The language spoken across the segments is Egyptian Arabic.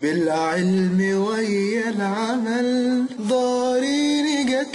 بالعلم ويا العمل ضارين جت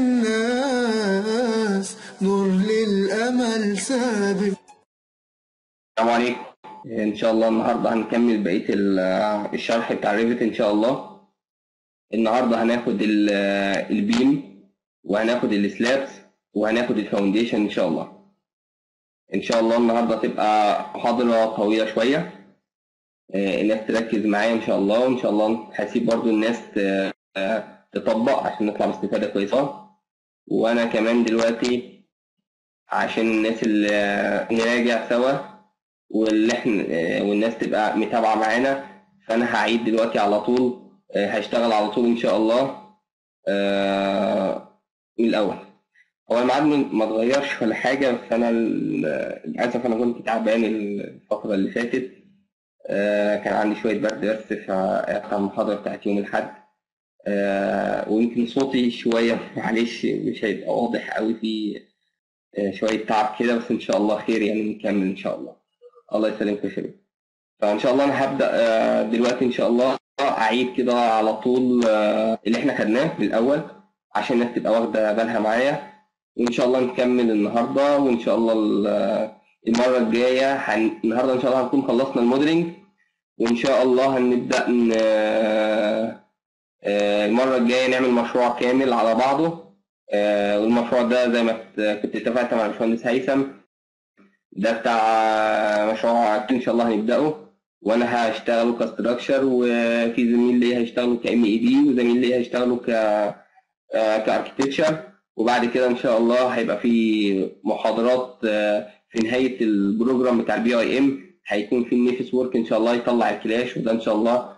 للناس نور للأمل سابق السلام عليكم ان شاء الله النهارده هنكمل بقيه ال- الشرح بتاع ريفت ان شاء الله النهارده هناخد ال- البيم وهناخد السلابس وهناخد الفاونديشن ان شاء الله ان شاء الله النهارده تبقى محاضره طويله شويه آه، الناس تركز معايا ان شاء الله وان شاء الله هسيب برضو الناس ت- آه، تطبق عشان نطلع باستفاده كويسه وانا كمان دلوقتي عشان الناس اللي نراجع سوا واللي احنا آه، والناس تبقى متابعه معانا فانا هعيد دلوقتي على طول آه، هشتغل على طول ان شاء الله آه، من الاول هو الميعاد ما اتغيرش ولا حاجه بس انا ال- للاسف انا كنت تعبان الفتره اللي فاتت آه، كان عندي شويه برد بس في المحاضره بتاعت يوم الاحد آه، ويمكن صوتي شويه معلش مش هيبقى واضح قوي في آه، شويه تعب كده بس ان شاء الله خير يعني نكمل ان شاء الله الله يسلمك يا شباب فان شاء الله انا هبدا آه، دلوقتي ان شاء الله اعيد كده على طول آه، اللي احنا خدناه من الاول عشان الناس تبقى واخده بالها معايا وان شاء الله نكمل النهارده وان شاء الله ال- المره الجايه هن... النهارده ان شاء الله هنكون خلصنا الموديلنج وان شاء الله هنبدا ن... آه، المره الجايه نعمل مشروع كامل على بعضه آه، والمشروع ده زي ما ت- كنت اتفقت مع الباشمهندس هيثم ده بتاع مشروع ان شاء الله هنبداه وانا هشتغله كستراكشر وفي زميل ليا هيشتغله كام اي دي وزميل ليا هيشتغله ك كاركتكتشر وبعد كده ان شاء الله هيبقى في محاضرات آه، في نهايه البروجرام بتاع البي اي ام هيكون في النيفس ورك ان شاء الله يطلع الكلاش وده ان شاء الله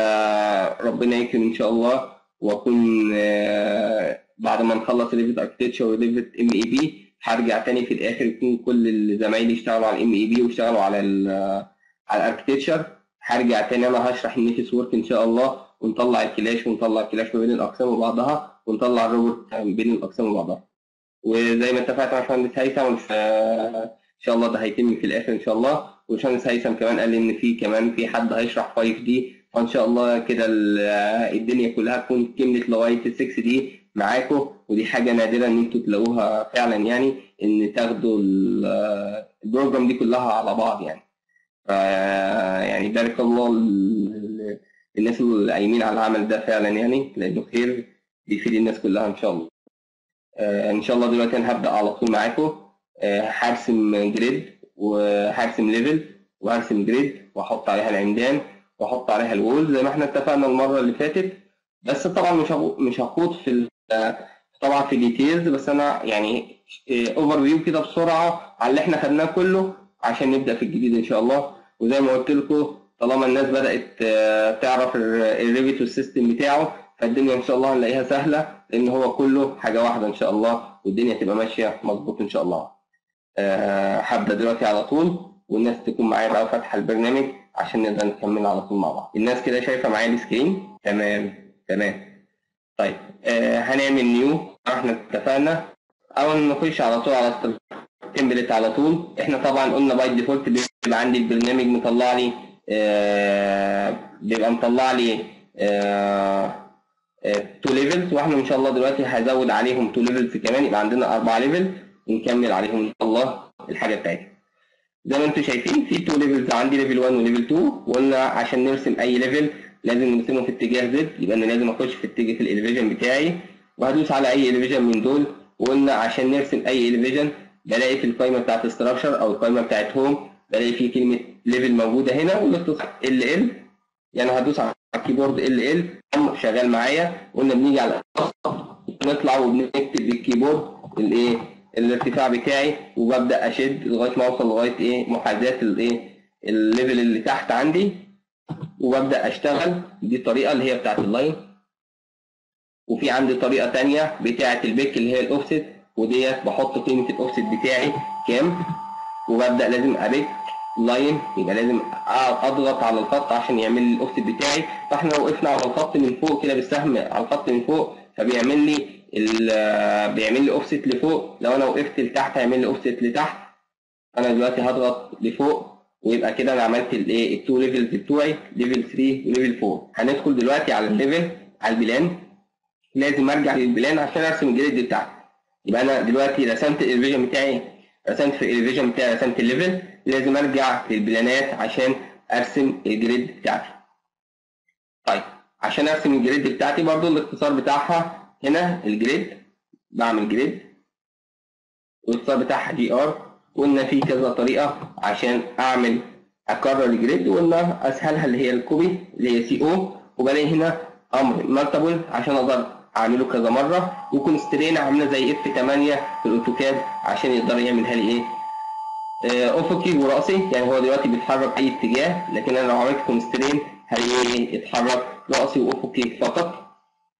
ده ربنا يكرم ان شاء الله واكون آه، بعد ما نخلص ريفت اركتكتشر وريفت ام اي بي هرجع تاني في الاخر يكون كل زمايلي اشتغلوا على الام اي بي واشتغلوا على ال على الاركتكتشر هرجع تاني انا هشرح النيفس ورك ان شاء الله ونطلع الكلاش ونطلع الكلاش ما بين الاقسام وبعضها ونطلع الروبوت بين الاقسام وبعضها وزي ما اتفقت مع باشمهندس هيثم آه، ان شاء الله ده هيتم في الاخر ان شاء الله وباشمهندس هيثم كمان قال لي ان في كمان في حد هيشرح 5 دي فان شاء الله كده ال- الدنيا كلها تكون كملت لغايه ال 6 دي معاكم ودي حاجه نادره ان انتوا تلاقوها فعلا يعني ان تاخدوا ال- البروجرام دي كلها على بعض يعني ف يعني بارك الله ال- الناس اللي قايمين على العمل ده فعلا يعني لانه خير بيفيد الناس كلها ان شاء الله آه، ان شاء الله دلوقتي انا هبدا على طول معاكم آه، هرسم جريد وهرسم ليفل وهرسم جريد واحط عليها العمدان واحط عليها الوول زي ما احنا اتفقنا المره اللي فاتت بس طبعا مش هخو- مش هخوض في ال- آه، طبعا في ديتيلز بس انا يعني اوفر فيو كده بسرعه على اللي احنا خدناه كله عشان نبدا في الجديد ان شاء الله وزي ما قلت لكم طالما الناس بدات آه، تعرف الريفيت والسيستم بتاعه فالدنيا ان شاء الله هنلاقيها سهله لان هو كله حاجه واحده ان شاء الله والدنيا تبقى ماشيه مظبوط ان شاء الله آه، هبدا دلوقتي على طول والناس تكون معايا بقى فاتحه البرنامج عشان نقدر نكمل على طول مع بعض الناس كده شايفه معايا السكرين تمام تمام طيب آه هنعمل نيو احنا اتفقنا اول ما نخش على طول على التمبلت على طول احنا طبعا قلنا باي ديفولت بيبقى عندي البرنامج مطلع لي آه بيبقى مطلع لي آه تو ليفلز واحنا ان شاء الله دلوقتي هزود عليهم تو ليفلز كمان يبقى عندنا اربعه ليفل ونكمل عليهم ان شاء الله الحاجه بتاعتنا زي ما انتم شايفين في تو ليفلز عندي ليفل 1 وليفل 2 وقلنا عشان نرسم اي ليفل لازم نرسمه في اتجاه زد يبقى انا لازم اخش في اتجاه في الاليفيجن بتاعي وهدوس على اي اليفيجن من دول وقلنا عشان نرسم اي اليفيجن بلاقي في القائمه بتاعت استراكشر او القائمه بتاعت هوم بلاقي في كلمه ليفل موجوده هنا والاختصار ال ال يعني هدوس على الكيبورد ال ال شغال معايا قلنا بنيجي على نطلع وبنكتب بالكيبورد الايه الارتفاع بتاعي وببدا اشد لغايه ما اوصل لغايه ايه محاذاه الايه الليفل اللي تحت عندي وببدا اشتغل دي الطريقه اللي هي بتاعت اللاين وفي عندي طريقه تانية بتاعت البيك اللي هي الاوفست وديت بحط قيمه الاوفست بتاعي كام وببدا لازم ابيك لاين يبقى لازم اضغط على الخط عشان يعمل لي الاوفست بتاعي فاحنا لو وقفنا على الخط من فوق كده بالسهم على الخط من فوق فبيعمل لي ال- بيعمل لي اوفست لفوق لو انا وقفت لتحت هيعمل لي اوفست لتحت انا دلوقتي هضغط لفوق ويبقى كده انا عملت الايه التو ليفلز بتوعي ليفل 3 وليفل 4 هندخل دلوقتي على الليفل على البلان لازم ارجع للبلان عشان ارسم الجريد بتاعتي يبقى انا دلوقتي رسمت الفيجن بتاعي رسمت في الفيجن بتاعي رسمت الليفل لازم ارجع للبلانات عشان ارسم الجريد بتاعتي طيب عشان ارسم الجريد بتاعتي برضو الاختصار بتاعها هنا الجريد بعمل جريد والاختصار بتاعها جي ار قلنا في كذا طريقه عشان اعمل اكرر الجريد وقلنا اسهلها اللي هي الكوبي اللي هي سي او وبلاقي هنا امر مالتيبل عشان اقدر اعمله كذا مره وكونسترين عامله زي اف 8 في الاوتوكاد عشان يقدر يعملها لي ايه آه، افقي وراسي يعني هو دلوقتي بيتحرك اي اتجاه لكن انا لو عملت كونسترين هلاقيه يتحرك راسي وافقي فقط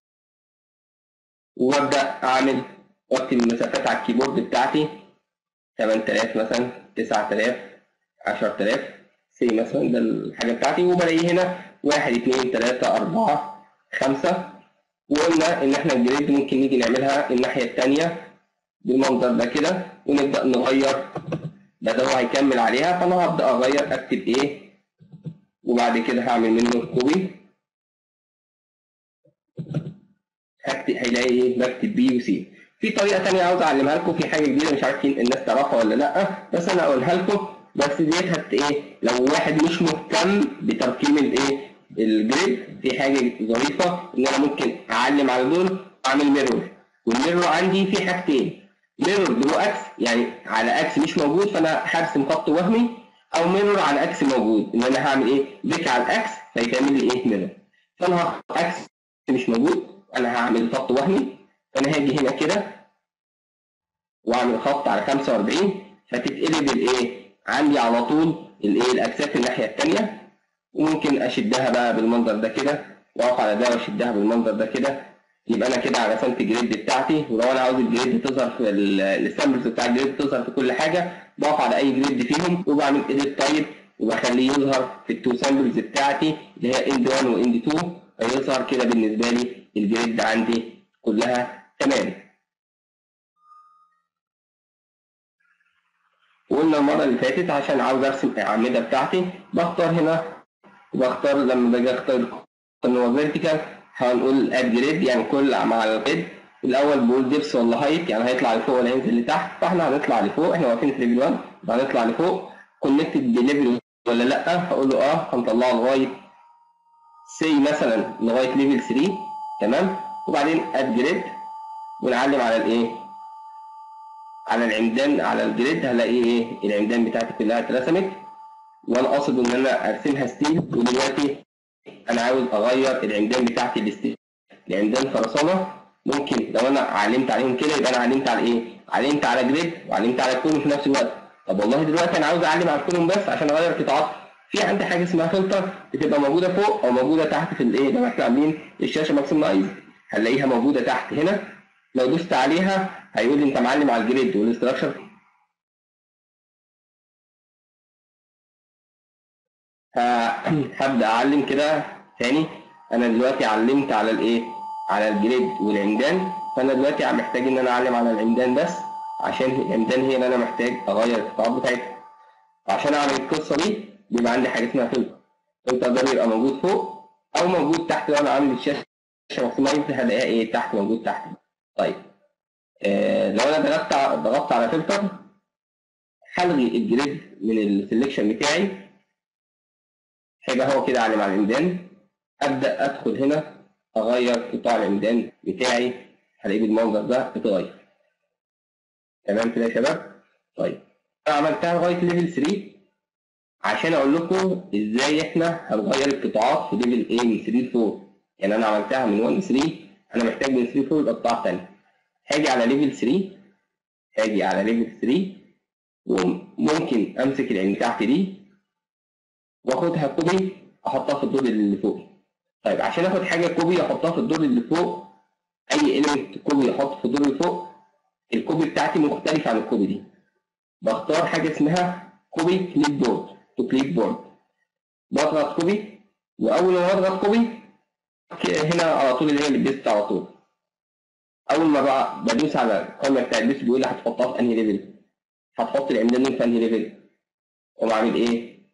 وابدا اعمل واكتب المسافات على الكيبورد بتاعتي 8000 مثلا 9000 10000 سي مثلا ده الحاجه بتاعتي وبلاقي هنا 1 2 3 4 5 وقلنا ان احنا الجريد ممكن نيجي نعملها الناحيه الثانيه بالمنظر ده كده ونبدا نغير ده ده هو هيكمل عليها فانا هبدا اغير اكتب ايه وبعد كده هعمل منه كوبي هكتب هيلاقي ايه بكتب بي وسي في طريقه ثانيه عاوز اعلمها لكم في حاجه جديده مش عارفين الناس تعرفها ولا لا بس انا اقولها لكم بس ديت هت ايه لو واحد مش مهتم بتركيب الايه الجريد في حاجه ظريفه ان انا ممكن اعلم على دول واعمل ميرور والميرور عندي في حاجتين ميرور برو اكس يعني على اكس مش موجود فانا هرسم خط وهمي او ميرور على اكس موجود ان انا هعمل ايه بيك على الاكس فيتعمل لي ايه ميرور فانا هاخد اكس مش موجود انا هعمل خط وهمي فانا هاجي هنا كده واعمل خط على 45 فتتقلب الايه عندي على طول الايه الاكسات الناحيه الثانيه وممكن اشدها بقى بالمنظر ده كده واقف على ده واشدها بالمنظر ده كده يبقى انا كده رسمت الجريد بتاعتي ولو انا عاوز الجريد تظهر في السامبلز بتاع الجريد تظهر في كل حاجه بقف على اي جريد فيهم وبعمل اديت تايب وبخليه يظهر في التو سامبلز بتاعتي اللي هي اند 1 واند 2 فيظهر كده بالنسبه لي الجريد عندي كلها تمام وقلنا المره اللي فاتت عشان عاوز ارسم الاعمده بتاعتي بختار هنا وبختار لما باجي اختار ان هو فيرتيكال هنقول اد جريد يعني كل مع الجريد الاول بقول ديبس ولا هايت يعني هيطلع لفوق ولا ينزل لتحت فاحنا هنطلع لفوق احنا واقفين في ليفل 1 فهنطلع لفوق كونكتد بليفل ولا لا هقول له اه هنطلعه لغايه سي مثلا لغايه ليفل 3 تمام وبعدين اد جريد ونعلم على الايه على العمدان على الجريد هلاقي ايه العمدان بتاعتي كلها اترسمت وانا قاصد ان انا ارسمها ستيل ودلوقتي انا عاوز اغير العمدان بتاعتي لستيل العمدان خرسانه ممكن لو انا علمت عليهم كده يبقى انا علمت على ايه؟ علمت على جريد وعلمت على كولوم في نفس الوقت طب والله دلوقتي انا عاوز اعلم على الكولوم بس عشان اغير قطاعات في عندي حاجه اسمها فلتر بتبقى موجوده فوق او موجوده تحت في الايه لو احنا عاملين الشاشه ماكسمايز هنلاقيها موجوده تحت هنا لو دوست عليها هيقول لي انت معلم على الجريد والاستراكشر هبدا اعلم كده تاني انا دلوقتي علمت على الايه على الجريد والعمدان فانا دلوقتي محتاج ان انا اعلم على العمدان بس عشان العمدان هي اللي انا محتاج اغير القطاعات بتاعتها وعشان اعمل القصه دي بيبقى عندي حاجه اسمها فلتر الفلتر ده بيبقى موجود فوق او موجود تحت لو انا عامل الشاشه ماكسمايز هلاقيها ايه تحت موجود تحت طيب آه لو انا ضغطت ضغطت على فلتر هلغي الجريد من السلكشن بتاعي هيبقى هو كده علم على العمدان ابدا ادخل هنا اغير قطاع العمدان بتاعي هلاقيه بالمنظر ده اتغير تمام كده يا شباب طيب انا عملتها لغايه ليفل 3 عشان اقول لكم ازاي احنا هنغير القطاعات في ليفل ايه من 3 ل 4 يعني انا عملتها من 1 ل 3 انا محتاج من 3 ل 4 يبقى قطاع ثاني هاجي على ليفل 3 هاجي على ليفل 3 وممكن امسك العين بتاعتي دي واخدها كوبي احطها في الدور اللي فوق طيب عشان اخد حاجه كوبي احطها في الدور اللي فوق اي اليمنت كوبي احطه في الدور اللي فوق الكوبي بتاعتي مختلفه عن الكوبي دي بختار حاجه اسمها كوبي كليك بورد تو كليك بورد بضغط كوبي واول ما بضغط كوبي هنا على طول اللي هي البيست على طول اول ما بقى بدوس على القائمه بتاع البيست بيقول لي هتحطها في انهي ليفل هتحط العمدان في انهي ليفل اقوم عامل ايه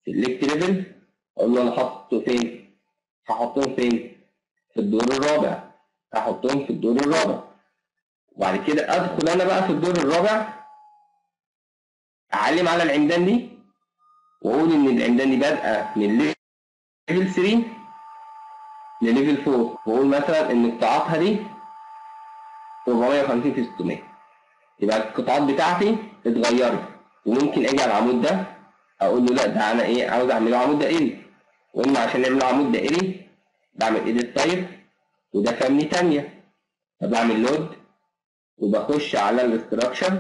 سيلكت ليفل اقول له انا حاطه فين هحطهم فين في الدور الرابع هحطهم في الدور الرابع وبعد كده ادخل انا بقى في الدور الرابع اعلم على العمدان دي واقول ان العمدان دي بادئه من ليفل 3 لليفل 4 واقول مثلا ان قطاعاتها دي 450 في 600 يبقى القطاعات بتاعتي اتغيرت وممكن اجي على العمود ده اقول له لا ده انا ايه عاوز اعمله عمود دائري وقلنا عشان نعمله عمود دائري بعمل ايديت تايب وده فاملي تانية فبعمل لود وبخش على الاستراكشر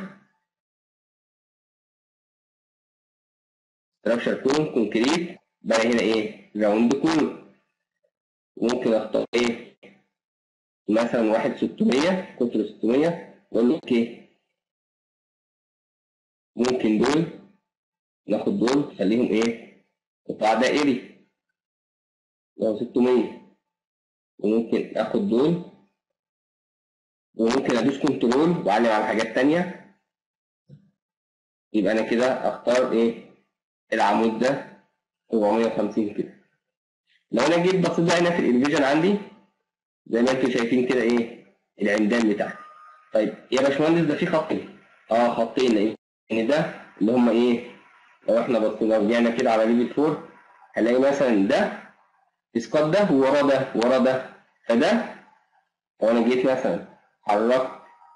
استراكشر كولوم كونكريت بقى هنا ايه راوند كولوم وممكن اختار ايه مثلا واحد 600 قطر 600 واقول له اوكي ممكن دول ناخد دول نخليهم ايه قطاع دائري لو 600 وممكن اخد دول وممكن ادوس كنترول واعلم على حاجات تانية يبقى انا كده اختار ايه العمود ده 450 كده لو انا جيت بصيت بقى هنا في الانفيجن عندي زي ما انتم شايفين كده ايه العمدان بتاعتي طيب يا باشمهندس ده في خطين اه خطين لان يعني ده اللي هم ايه لو احنا بصينا رجعنا كده على ليفل 4 هنلاقي مثلا ده اسقاط ده وورا ده ورا ده فده لو انا جيت مثلا حركت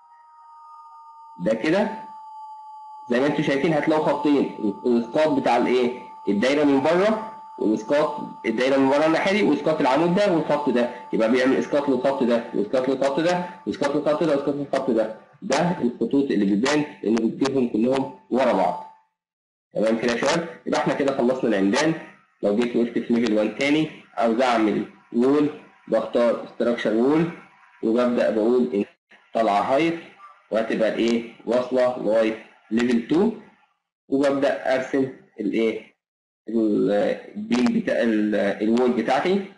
ده كده زي ما انتم شايفين هتلاقوا خطين الاسقاط بتاع الايه الدايره من بره والاسقاط الدايره من بره الناحيه دي واسقاط العمود ده والخط ده يبقى بيعمل اسقاط للخط ده واسقاط للخط ده واسقاط للخط ده واسقاط للخط ده ده الخطوط اللي بتبان لان بتجيبهم كلهم ورا بعض تمام كده يا شباب يبقى احنا كده خلصنا العمدان لو جيت وقفت في ليفل 1 تاني عاوز اعمل وول بختار ستراكشر وول وببدا بقول ان طالعه هايت وهتبقى الايه واصله لغايه ليفل 2 وببدا ارسم الايه البيم بتاع الوول بتاعتي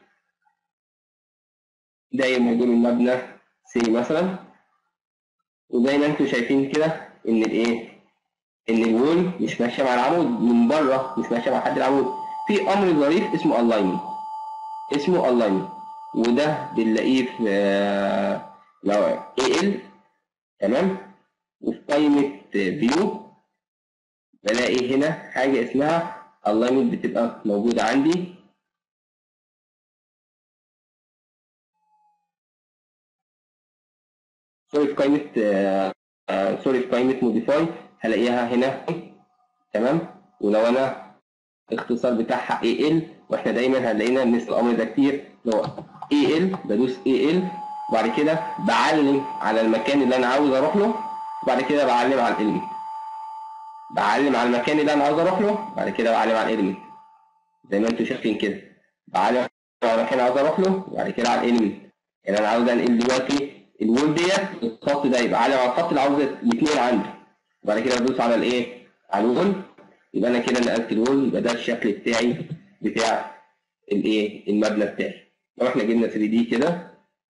داير مدور المبنى سي مثلا وزي ما انتم شايفين كده ان الايه ان الوول مش ماشيه مع العمود من بره مش ماشيه مع حد العمود في امر ظريف اسمه الاينمنت اسمه الاينمنت وده بنلاقيه في آه، لو اي ال تمام وفي قائمه فيو بلاقي هنا حاجه اسمها الاينمنت بتبقى موجوده عندي سوري في قائمه آه، آه، سوري في قائمه موديفاي هلاقيها هنا تمام ولو انا الاختصار بتاعها اي ال واحنا دايما هنلاقينا مثل الامر ده كتير اللي هو اي ال بدوس اي ال وبعد كده بعلم على المكان اللي انا عاوز اروح له وبعد كده بعلم على الاليمنت بعلم على المكان اللي انا عاوز اروح له بعد كده بعلم على الاليمنت زي ما انتم شايفين كده بعلم على المكان اللي عاوز اروح له وبعد كده على الاليمنت يعني انا عاوز انقل دلوقتي الوول ديت الخط ده يبقى علم على الخط اللي عاوز يتنقل عندي وبعد كده ادوس على الايه على الوول يبقى انا كده نقلت الوول يبقى ده الشكل بتاعي بتاع الايه المبنى بتاعي لو احنا جبنا 3 دي كده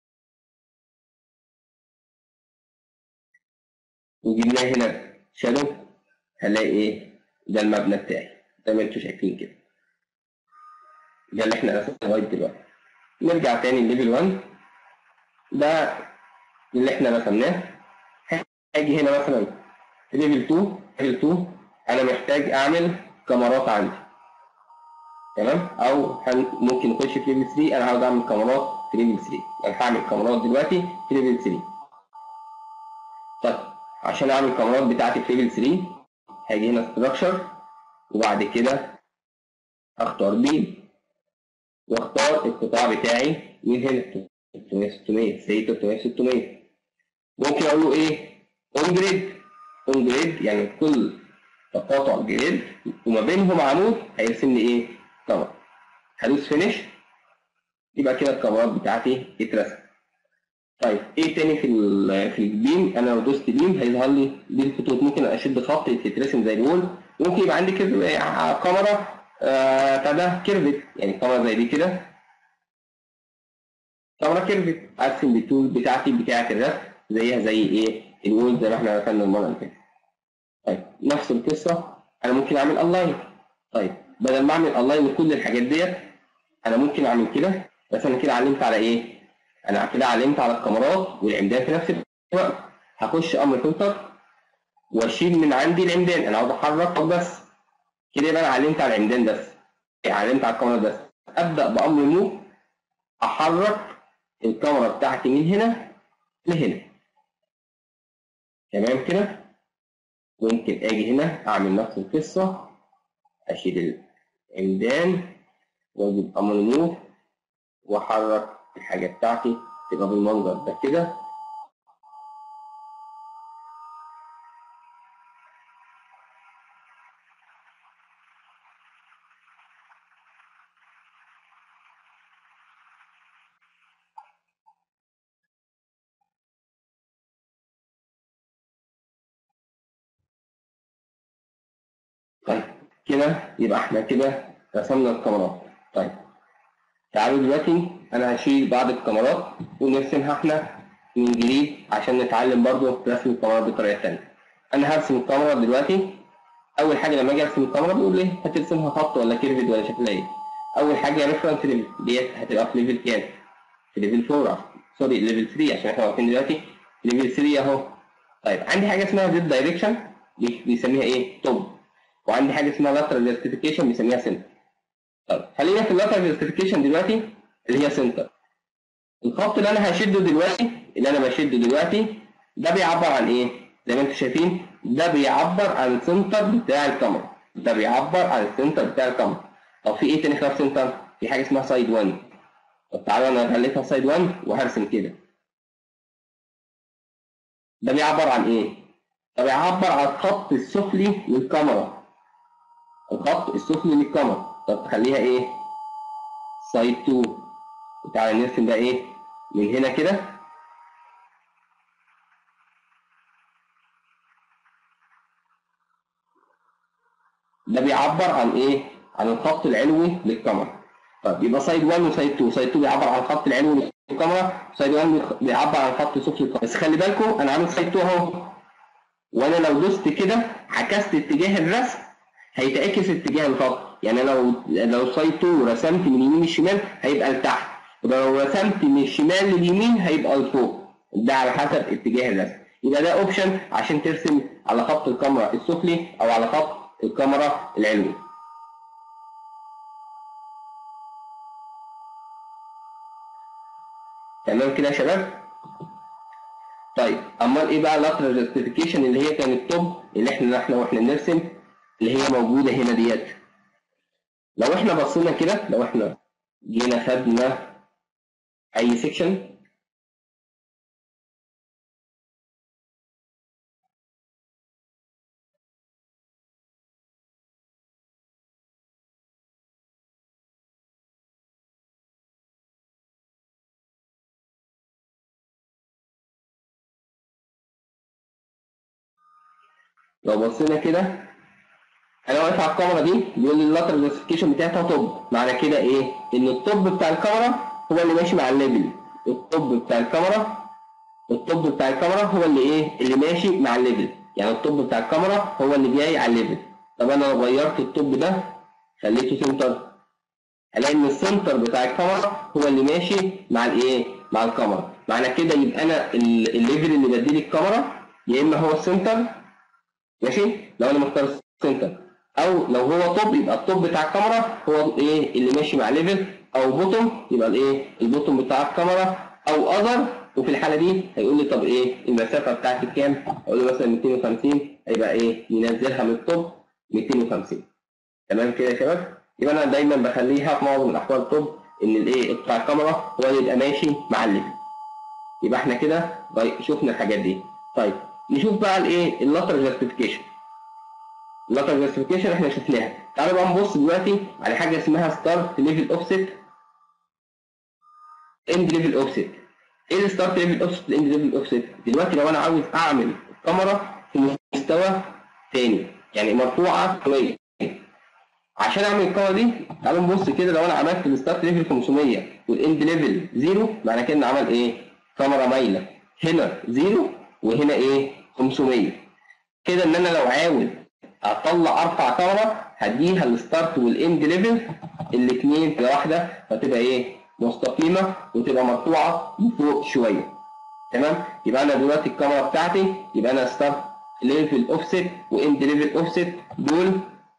وجبناه هنا شادو هنلاقي ايه ده المبنى بتاعي زي ما انتم شايفين كده ده اللي احنا رسمناه لغايه دلوقتي نرجع تاني لليفل 1 ده اللي احنا رسمناه هاجي هنا مثلا في ليفل 2 ليفل 2 انا محتاج اعمل كاميرات عندي تمام او هن- ممكن نخش في ليفل 3 انا عاوز اعمل كاميرات في ليفل 3 يعني هعمل كاميرات دلوقتي في ليفل 3 طيب عشان اعمل الكاميرات بتاعتي في ليفل 3 هاجي هنا ستراكشر وبعد كده اختار بيم واختار القطاع بتاعي من هنا 300 600 سي 300 600 ممكن اقول له ايه اون جريد اون جريد يعني كل تقاطع جريد وما بينهم عمود هيرسم لي ايه كاميرا هدوس فينيش يبقى كده الكاميرات بتاعتي اترسم طيب ايه تاني في ال- في البيم انا لو دوست بيم هيظهر لي دي الخطوط ممكن اشد خط يترسم زي الوول ممكن يبقى عندي كده كاميرا آه بتاع ده كيرفت يعني كاميرا زي دي كده كاميرا كيرفت ارسم بالتول بتاعتي بتاعه الرسم زيها زي ايه الوول زي ما احنا رسمنا المره اللي فاتت طيب نفس القصه انا ممكن اعمل اونلاين طيب بدل ما اعمل الاين لكل الحاجات ديت انا ممكن اعمل كده بس انا كده علمت على ايه؟ انا كده علمت على الكاميرات والعمدان في نفس الوقت هخش امر فلتر واشيل من عندي العمدان انا عاوز احرك بس كده يبقى انا علمت على العمدان بس علمت على الكاميرا بس ابدا بامر موف احرك الكاميرا بتاعتي من هنا لهنا تمام كده ممكن اجي هنا اعمل نفس القصه اشيل العمدان واجيب امر موف واحرك الحاجه بتاعتي تبقى بالمنظر ده كده طيب كده يبقى احنا كده رسمنا الكاميرات طيب تعالوا دلوقتي انا هشيل بعض الكاميرات ونرسمها احنا من جديد عشان نتعلم برضو رسم الكاميرات بطريقه ثانيه انا هرسم الكاميرا دلوقتي اول حاجه لما اجي ارسم الكاميرا بيقول لي هترسمها خط ولا كيرفد ولا شكلها ايه اول حاجه ريفرنس ليفل ديت هتبقى في ليفل كام في ليفل 4 سوري ليفل 3 عشان احنا واقفين دلوقتي ليفل 3 اهو طيب عندي حاجه اسمها زد دايركشن بيسميها ايه توب وعندي حاجه اسمها لاترال جاستيفيكيشن بيسميها سنتر طيب خلينا في اللاترال جاستيفيكيشن دلوقتي اللي هي سنتر الخط اللي انا هشده دلوقتي اللي انا بشده دلوقتي ده بيعبر عن ايه زي ما انتم شايفين ده بيعبر عن السنتر بتاع الكاميرا ده بيعبر عن السنتر بتاع الكاميرا طب في ايه تاني خلاف سنتر في حاجه اسمها سايد 1 طب تعالوا انا خليتها سايد 1 وهرسم كده ده بيعبر عن ايه ده بيعبر عن الخط السفلي للكاميرا الخط السفلي للكاميرا طب تخليها ايه سايد 2 وتعالى نرسم بقى ايه من هنا كده ده بيعبر عن ايه عن الخط العلوي للكاميرا طيب يبقى سايد 1 وسايد 2 سايد 2 بيعبر عن الخط العلوي للكاميرا سايد 1 بيعبر عن الخط السفلي للكاميرا بس خلي بالكم انا عامل سايد 2 اهو وانا لو دوست كده عكست اتجاه الرسم هيتعكس اتجاه الخط يعني لو لو سايد 2 رسمت من اليمين للشمال هيبقى لتحت ولو رسمت من الشمال لليمين هيبقى لفوق ده على حسب اتجاه الرسم يبقى ده اوبشن عشان ترسم على خط الكاميرا السفلي او على خط الكاميرا العلوي تمام كده يا شباب طيب امال ايه بقى اللاترال جاستيفيكيشن اللي هي كانت توب اللي احنا احنا واحنا بنرسم اللي هي موجوده هنا ديت لو احنا بصينا كده لو احنا جينا خدنا اي سيكشن لو بصينا كده انا واقف على الكاميرا دي بيقول لي اللاترال جاستيفيكيشن بتاعتها توب معنى كده ايه ان التوب بتاع الكاميرا هو اللي ماشي مع الليفل التوب بتاع الكاميرا التوب بتاع الكاميرا هو اللي ايه اللي ماشي مع الليفل يعني التوب بتاع الكاميرا هو اللي جاي على الليفل طب انا لو غيرت التوب ده خليته سنتر هلاقي ان السنتر بتاع الكاميرا هو اللي ماشي مع الايه مع الكاميرا معنى كده يبقى انا ال- الليفل اللي بديه الكاميرا يا اما هو السنتر ماشي لو انا مختار سنتر او لو هو توب يبقى التوب بتاع الكاميرا هو ايه اللي ماشي مع ليفل او بوتوم يبقى الايه البوتوم بتاع الكاميرا او اذر وفي الحاله دي هيقول لي طب ايه المسافه بتاعتي كام اقول له مثلا 250 هيبقى ايه ينزلها من التوب 250 تمام كده يا شباب يبقى انا دايما بخليها في معظم الاحوال التوب ان الايه بتاع الكاميرا هو اللي يبقى ماشي مع الليفل يبقى احنا كده طيب شفنا الحاجات دي طيب نشوف بقى الايه اللاتر جاستيفيكيشن اللاتر جاستيفيكيشن احنا شفناها تعالوا بقى نبص دلوقتي على حاجه اسمها ستارت ليفل اوفست اند ليفل اوفست ايه الستارت ليفل اوفست اند ليفل اوفست دلوقتي لو انا عاوز اعمل الكاميرا في مستوى تاني يعني مرفوعه شويه عشان اعمل الكاميرا دي تعالوا نبص كده لو انا عملت الستارت ليفل 500 والاند ليفل 0 معنى كده ان عمل ايه كاميرا مايله هنا 0 وهنا ايه 500 كده ان انا لو عاوز اطلع ارفع كاميرا هديها الستارت والاند ليفل الاثنين في واحده فتبقى ايه مستقيمه وتبقى مرفوعه لفوق شويه تمام يبقى انا دلوقتي الكاميرا بتاعتي يبقى انا ستارت ليفل اوفست واند ليفل اوفست دول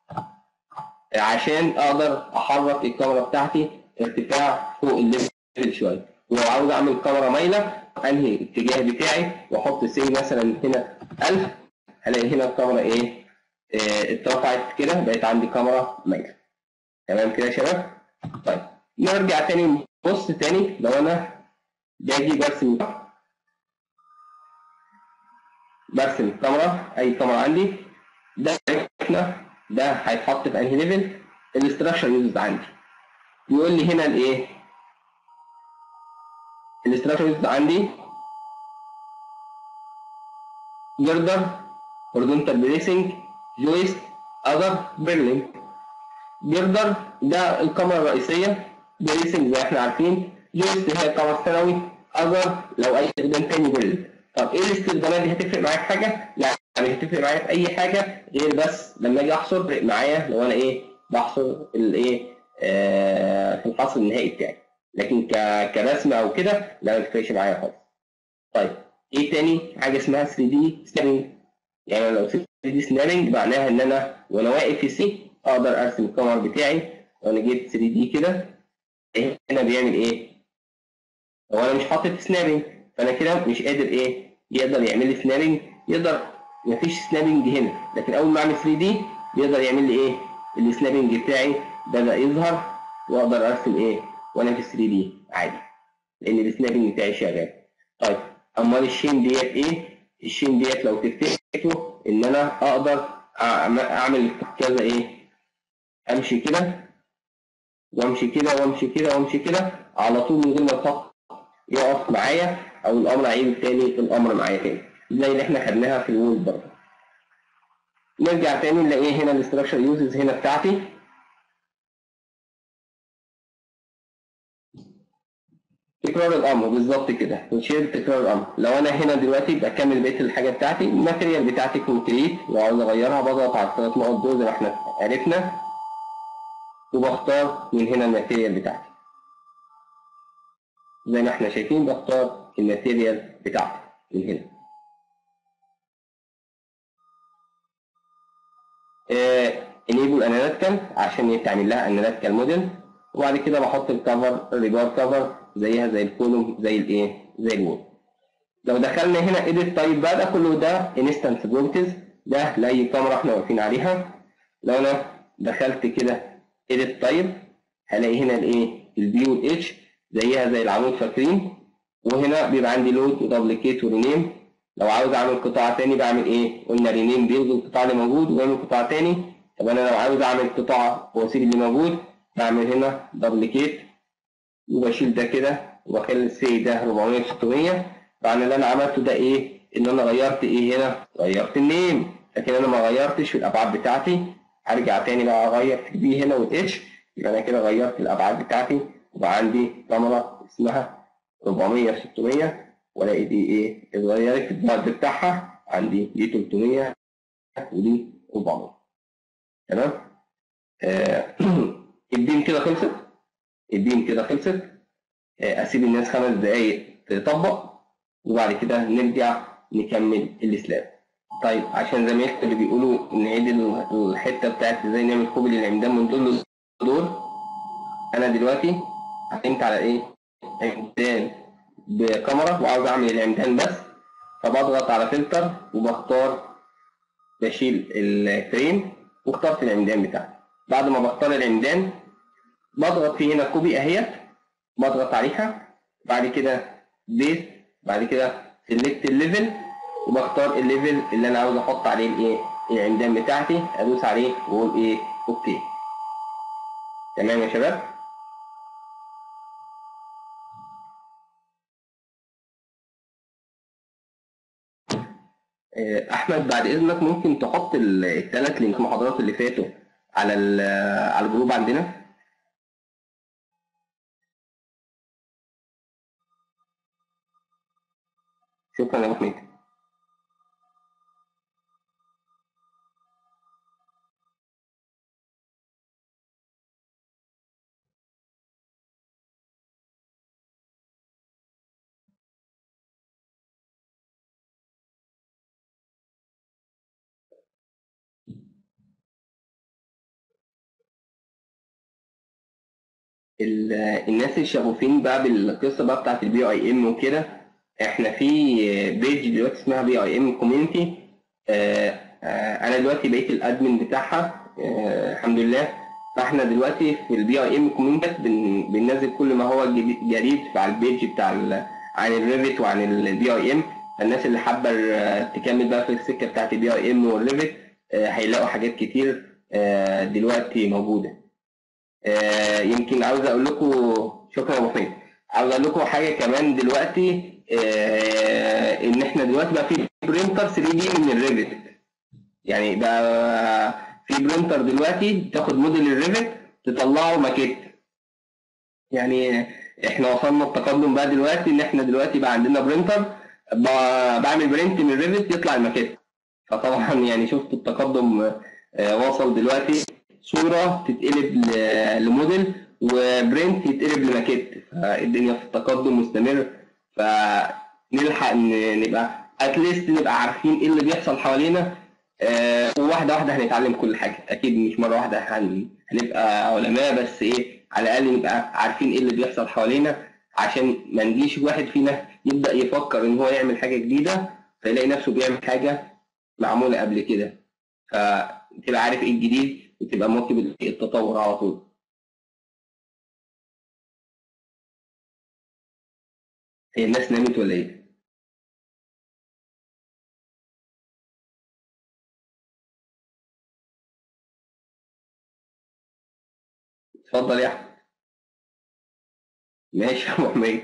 عشان اقدر احرك الكاميرا بتاعتي ارتفاع فوق الليفل شويه ولو عاوز اعمل كاميرا مايله انهي الاتجاه بتاعي واحط سي مثلا هنا 1000 هلاقي هنا الكاميرا ايه آه، اترفعت كده بقت عندي كاميرا مايله تمام كده يا شباب طيب نرجع تاني نبص تاني لو انا باجي برسم برسم الكاميرا اي كاميرا عندي ده عرفنا ده هيتحط في انهي ليفل الاستراكشر يوزد عندي يقول لي هنا الايه الاستراكشر يوزد عندي جردر هوريزونتال بريسنج جويست اذر بيرلينج جردر ده الكاميرا الرئيسيه بريسنج زي ما احنا عارفين جويست هي الكاميرا الثانوي اذر لو اي استخدام تاني بيرلينج طب ايه الاستخدامات دي هتفرق معايا في حاجه؟ لا مش هتفرق معايا في اي حاجه غير بس لما اجي احصر تفرق معايا لو انا ايه بحصر الايه آه في الحصر النهائي بتاعي لكن ك... كرسم او كده لا ما تفرقش معايا خالص طيب ايه تاني حاجه اسمها 3 دي سنابنج يعني لو 3 دي سنابنج معناها ان انا وانا واقف في سي اقدر ارسم الكاميرا بتاعي لو انا جبت 3 دي كده إيه هنا بيعمل ايه؟ لو انا مش حاطط سنابنج فانا كده مش قادر ايه يقدر يعمل لي سنابنج يقدر مفيش سنابنج هنا لكن اول ما اعمل 3 دي بيقدر يعمل لي ايه السنابنج بتاعي بدا يظهر واقدر ارسم ايه وانا في 3 دي عادي لان السنابنج بتاعي شغال طيب امال الشين ديت ايه الشين ديت لو تفتكروا ان انا اقدر أعم- اعمل كذا ايه امشي كده وامشي كده وامشي كده وامشي كده على طول من غير ما الخط يقف معايا او الامر عيد تاني الامر معايا تاني زي اللي احنا خدناها في الوول برضه نرجع تاني نلاقي هنا الاستراكشر يوزز هنا بتاعتي تكرار الامر بالظبط كده وشير تكرار الامر لو انا هنا دلوقتي بكمل بقيه الحاجه بتاعتي الماتيريال بتاعتي كونكريت وعاوز اغيرها بضغط على الثلاث نقط دول زي ما احنا عرفنا وبختار من هنا الماتيريال بتاعتي زي ما احنا شايفين بختار الماتيريال بتاعتي من هنا انيبل اناليتيكال عشان يتعمل لها اناليتيكال موديل وبعد كده بحط الكفر الريجار كفر زيها زي الكولوم زي الايه زي الوول لو دخلنا هنا ايديت تايب بقى ده كله ده انستنس بروبرتيز ده لاي كاميرا احنا واقفين عليها لو انا دخلت كده ايديت تايب هلاقي هنا الايه البي والاتش زيها زي العمود فاكرين وهنا بيبقى عندي لود ودبليكيت ورينيم لو عاوز اعمل قطاع تاني بعمل ايه قلنا رينيم بيلغي القطاع اللي موجود ويعمل قطاع تاني طب انا لو عاوز اعمل قطاع واسيب اللي موجود بعمل هنا دبليكيت وبشيل ده كده واخلي السي ده 400 600 فعن اللي انا عملته ده ايه ان انا غيرت ايه هنا غيرت النيم لكن انا ما غيرتش في الابعاد بتاعتي هرجع تاني بقى اغير في البي هنا والاتش يبقى انا كده غيرت الابعاد بتاعتي وبقى عندي كاميرا اسمها 400 600 والاقي دي ايه اتغيرت البعد بتاعها عندي دي 300 ودي 400 تمام آه البيم كده خلصت البيم كده خلصت آه اسيب الناس خمس دقايق تطبق وبعد كده نرجع نكمل السلاب طيب عشان زمايلك اللي بيقولوا نعيد الحته بتاعت ازاي نعمل كوبي للعمدان من دول دول انا دلوقتي علمت على ايه عمدان بكاميرا وعاوز اعمل العمدان بس فبضغط على فلتر وبختار بشيل الفريم واخترت العمدان بتاعتي بعد ما بختار العمدان بضغط في هنا كوبي اهيت بضغط عليها بعد كده بيس بعد كده سيلكت الليفل وبختار الليفل اللي انا عاوز احط عليه الايه العمدان بتاعتي ادوس عليه واقول ايه اوكي تمام يا شباب احمد بعد اذنك ممكن تحط الثلاث لينك المحاضرات اللي فاتوا على على الجروب عندنا شكرا يا ابو حميد ال- الناس الشغوفين بقى بالقصه بقى بتاعت البي اي ام وكده احنا في بيج دلوقتي اسمها بي اي ام كوميونتي انا دلوقتي بقيت الادمن بتاعها آه، الحمد لله فاحنا دلوقتي في البي اي ام كوميونتي بن- بننزل كل ما هو جديد- جديد على البيج بتاع ال- عن الريفت وعن البي اي ام الناس اللي حابه آه، تكمل بقى في السكه بتاعت البي اي ام والريفت آه، هيلاقوا حاجات كتير آه، دلوقتي موجوده آه، يمكن عاوز اقول لكم شكرا يا ابو حميد عاوز اقول لكم حاجه كمان دلوقتي آه، ان احنا دلوقتي بقى في برينتر 3 دي من الريفت يعني بقى في برينتر دلوقتي تاخد موديل الريفت تطلعه ماكيت يعني احنا وصلنا التقدم بقى دلوقتي ان احنا دلوقتي بقى عندنا برينتر ب- بعمل برنت من الريفت يطلع الماكيت فطبعا يعني شفت التقدم آه، وصل دلوقتي صوره تتقلب ل- لموديل وبرنت يتقلب لماكيت فالدنيا في التقدم مستمر فنلحق ن- نبقى اتليست نبقى عارفين ايه اللي بيحصل حوالينا آه، وواحده واحده هنتعلم كل حاجه اكيد مش مره واحده هن... هنبقى علماء بس ايه على الاقل نبقى عارفين ايه اللي بيحصل حوالينا عشان ما نجيش واحد فينا يبدا يفكر ان هو يعمل حاجه جديده فيلاقي نفسه بيعمل حاجه معموله قبل كده فتبقى عارف ايه الجديد وتبقى مواكب التطور على طول هي الناس نامت ولا ايه؟ اتفضل يا احمد ماشي يا ابو حميد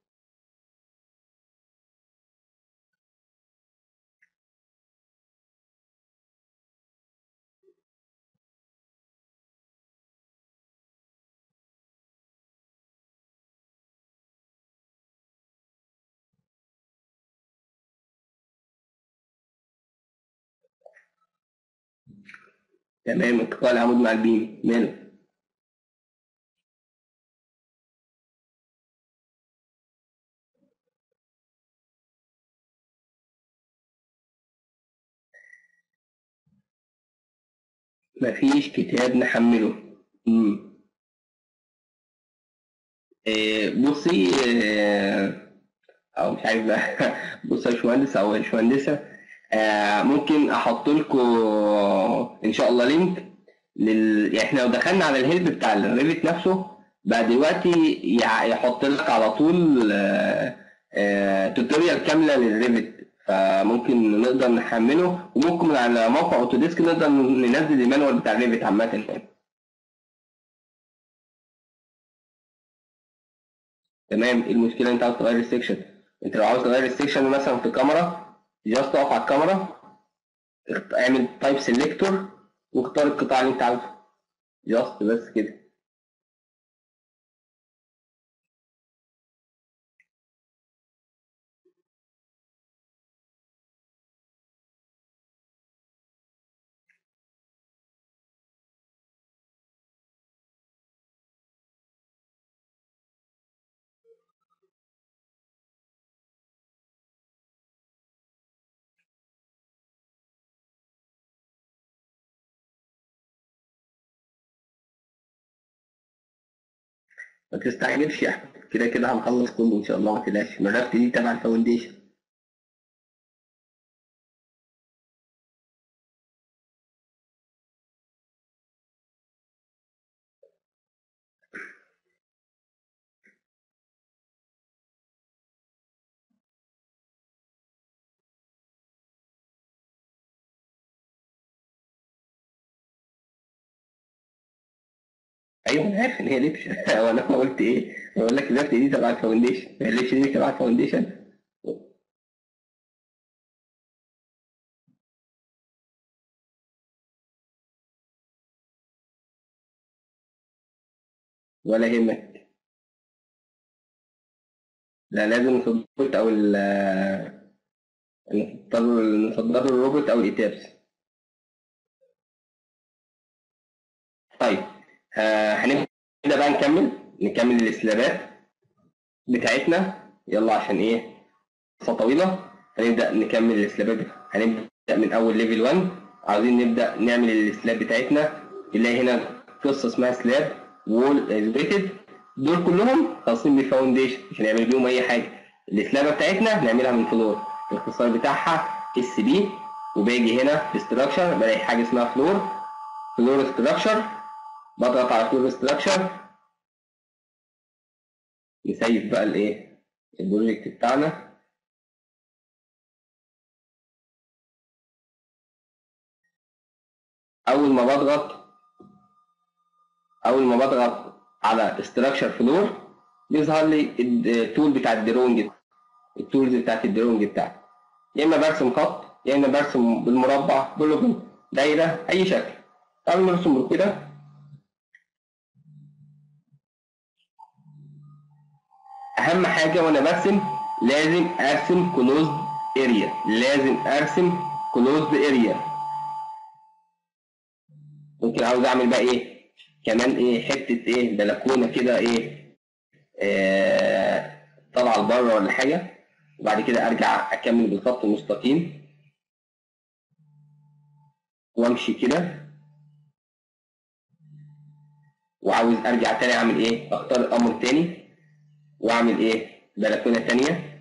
تمام انتقال العمود مع البيم ماله مفيش كتاب نحمله مم. آه، بصي آه، او مش عارف بقى بص يا باشمهندس او يا باشمهندسه آه، ممكن احط لكم ان شاء الله لينك لل... يعني احنا لو دخلنا على الهيلب بتاع الريفت نفسه بقى دلوقتي يع- يحط لك على طول آه، آه، توتوريال كامله للريفت فممكن نقدر نحمله وممكن من على موقع اوتوديسك نقدر ننزل المانوال بتاع الريفت عامه يعني تمام ايه المشكله انت عاوز تغير السكشن انت لو عاوز تغير السكشن مثلا في كاميرا جاست اقف على الكاميرا اخت- اعمل تايب سيلكتور واختار القطاع اللي انت عاوزه جاست بس كده ما تستعجلش يا احمد كده كده هنخلص كله ان شاء الله ما تقلقش الملف دي تبع الفاونديشن ايوه انا عارف ان هي لبش هو انا قلت ايه؟ بقول لك اللبش دي تبع الفاونديشن هي اللبش دي تبع الفاونديشن ولا يهمك لا لازم نصدر او ال نصدر نصدر الروبوت او الايتابس طيب آه، هنبدا بقى نكمل نكمل السلابات بتاعتنا يلا عشان ايه قصه طويله هنبدا نكمل السلابات هنبدا من اول ليفل 1 عاوزين نبدا نعمل السلاب بتاعتنا نلاقي هنا قصه اسمها سلاب وول ايزوليتد دول كلهم خاصين بالفاونديشن مش هنعمل بيهم اي حاجه السلابه بتاعتنا نعملها من فلور الاختصار بتاعها اس بي وباجي هنا في ستراكشر بلاقي حاجه اسمها فلور فلور ستراكشر بضغط على فلور ستراكشر نسيف بقى الايه البروجكت بتاعنا اول ما بضغط اول ما بضغط على ستراكشر فلور بيظهر لي التول بتاع الدرونج التولز بتاعت الدرونج بتاعتي يا اما برسم خط يا اما برسم بالمربع بولوجن دايره اي شكل تعالوا نرسم كده اهم حاجه وانا برسم لازم ارسم كلوزد اريا لازم ارسم كلوزد اريا ممكن عاوز اعمل بقى ايه كمان ايه حته ايه بلكونه كده ايه آه طالعه لبره ولا حاجه وبعد كده ارجع اكمل بالخط المستقيم وامشي كده وعاوز ارجع تاني اعمل ايه اختار امر تاني واعمل ايه بلكونه تانيه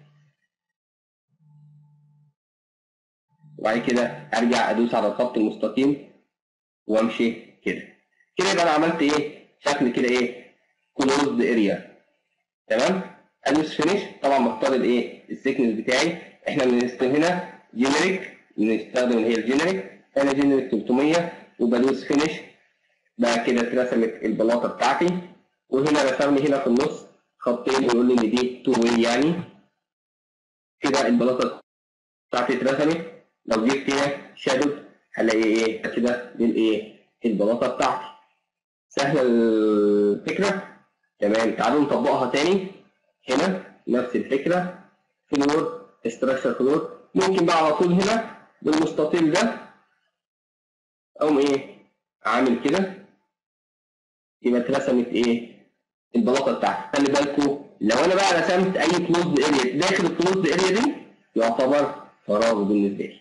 وبعد كده ارجع ادوس على الخط المستقيم وامشي كده كده يبقى انا عملت ايه شكل كده ايه كلوزد اريا تمام ادوس فينيش طبعا بختار الايه السيكنس بتاعي احنا بنستخدم هنا جينيريك بنستخدم اللي هي الجينيريك انا جينيريك 300 وبدوس فينيش بقى كده اترسمت البلاطه بتاعتي وهنا رسم لي هنا في النص خطين ويقول لي ان دي تو واي يعني كده البلاطه بتاعتي اترسمت لو جبت هنا شادو هلاقي ايه كده دي الايه البلاطه بتاعتي سهله الفكره تمام تعالوا نطبقها تاني هنا نفس الفكره فلور استراكشر فلور ممكن بقى على طول هنا بالمستطيل ده اقوم ايه عامل كده يبقى اترسمت ايه البلاطه بتاعتي خلي بالكم لو انا بقى رسمت اي كلوزد اريا داخل الكلوزد اريا دي يعتبر فراغ بالنسبه لي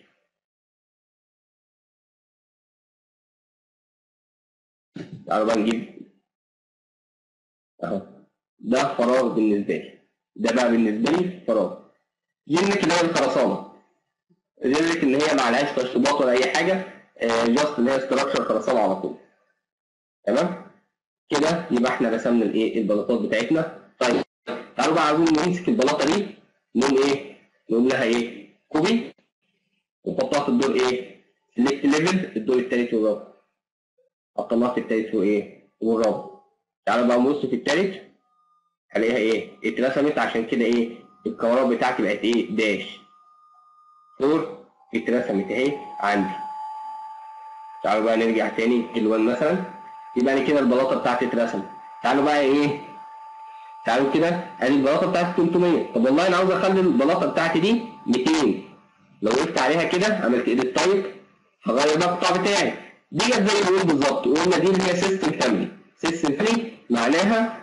تعالوا بقى نجيب اهو ده فراغ بالنسبه لي ده بقى بالنسبه لي فراغ جنك اللي هي الخرسانه جنك ان هي ما عليهاش تشطيبات ولا اي حاجه جاست اللي هي استراكشر خرسانه على طول تمام كده يبقى احنا رسمنا الايه البلاطات بتاعتنا طيب تعالوا بقى عايزين نمسك البلاطه دي نقوم ايه نقوم لها ايه كوبي ونحطها في الدور ايه سيلكت ليفل الدور الثالث والرابع حطيناها في الثالث وايه والرابع تعالوا بقى نبص في الثالث هلاقيها ايه اترسمت عشان كده ايه الكورات بتاعتي بقت ايه داش فور اترسمت اهي عندي تعالوا بقى نرجع تاني الوان مثلا يبقى انا كده البلاطه بتاعتي اترسمت تعالوا بقى ايه تعالوا كده ادي البلاطه بتاعتي 300 طب والله انا عاوز اخلي البلاطه بتاعتي دي 200 لو وقفت عليها كده عملت ايديت تايب هغير بقى القطاع بتاعي دي جت زي ما بقول بالظبط وقلنا دي اللي هي سيستم فاميلي سيستم فاميلي معناها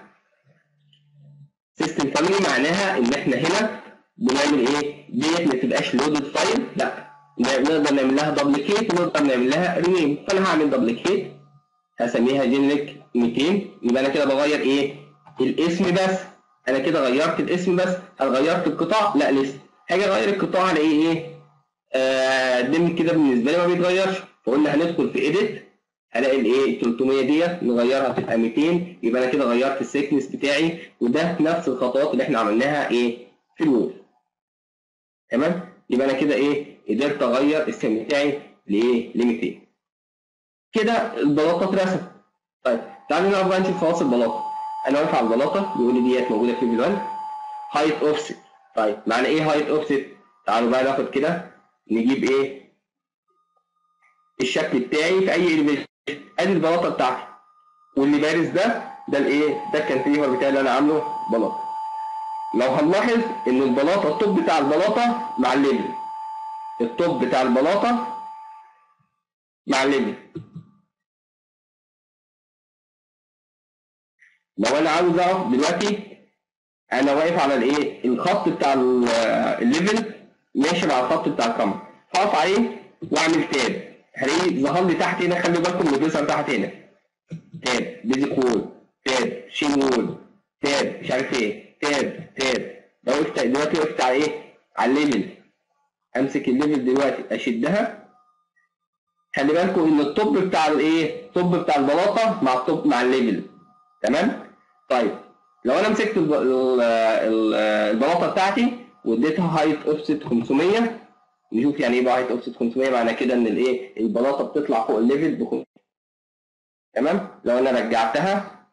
سيستم فاميلي معناها ان احنا هنا بنعمل ايه ديت ما تبقاش لودد فايل لا نقدر نعمل لها دبليكيت ونقدر نعمل لها رينيم فانا هعمل دبليكيت هسميها جينريك 200 يبقى انا كده بغير ايه الاسم بس انا كده غيرت الاسم بس هل غيرت القطاع لا لسه هاجي اغير القطاع على ايه ايه آه دم كده بالنسبه لي ما بيتغيرش فقلنا هندخل في ايديت هلاقي الايه 300 ديت نغيرها تبقى 200 يبقى انا كده غيرت السيكنس بتاعي وده نفس الخطوات اللي احنا عملناها ايه في الوول تمام يبقى انا كده ايه قدرت اغير السهم بتاعي لايه ل 200 كده البلاطه اترسمت طيب تعالوا نعرف بقى نشوف خواص البلاطه انا واقف على البلاطه بيقول لي ديت موجوده في فيجوال هايت اوفست طيب معنى ايه هايت اوفست تعالوا بقى ناخد كده نجيب ايه الشكل بتاعي في اي اليفيشن ادي البلاطه بتاعتي واللي بارز ده ده الايه ده الكانتيفر بتاعي اللي انا عامله بلاطه لو هنلاحظ ان البلاطه الطوب بتاع البلاطه مع الليفل الطوب بتاع البلاطه مع الليفل لو انا عاوز اعرف دلوقتي انا واقف على الايه الخط بتاع الليفل ماشي مع الخط بتاع الكاميرا هقف عليه واعمل تاب هلاقيه ظهر لي تحت هنا خلي بالكم من بيظهر تحت هنا تاب بيزك وول تاب شين وول تاب مش عارف ايه تاب تاب لو وقفت دلوقتي وقفت على ايه على الليفل امسك الليفل دلوقتي اشدها خلي بالكم ان الطب بتاع الايه الطب بتاع البلاطه مع الطب مع الليفل تمام طيب لو انا مسكت الب- ال- ال- البلاطه بتاعتي واديتها هايت اوفست 500 نشوف يعني ايه بقى هايت اوفست 500 معنى كده ان الايه البلاطه بتطلع فوق الليفل ب 500 تمام لو انا رجعتها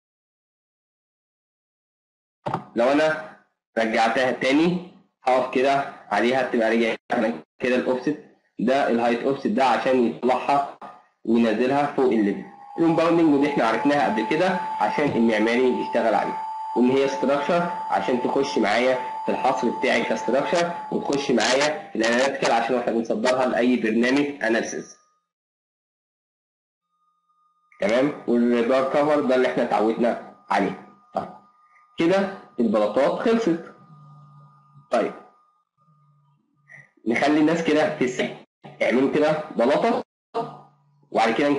لو انا رجعتها تاني هقف كده عليها بتبقى رجعت كده الاوفست ده الهايت اوفست ده عشان يطلعها وينزلها فوق الليفل الامباوندنج ودي احنا عرفناها قبل كده عشان المعماري يشتغل عليها وان هي ستراكشر عشان تخش معايا في الحصر بتاعي كستراكشر وتخش معايا في الاناليتيكال عشان احنا بنصدرها لاي برنامج اناليسيس تمام والريدار كفر ده اللي احنا اتعودنا عليه طيب كده البلاطات خلصت طيب نخلي الناس كده في السن يعملوا كده بلاطه وبعد كده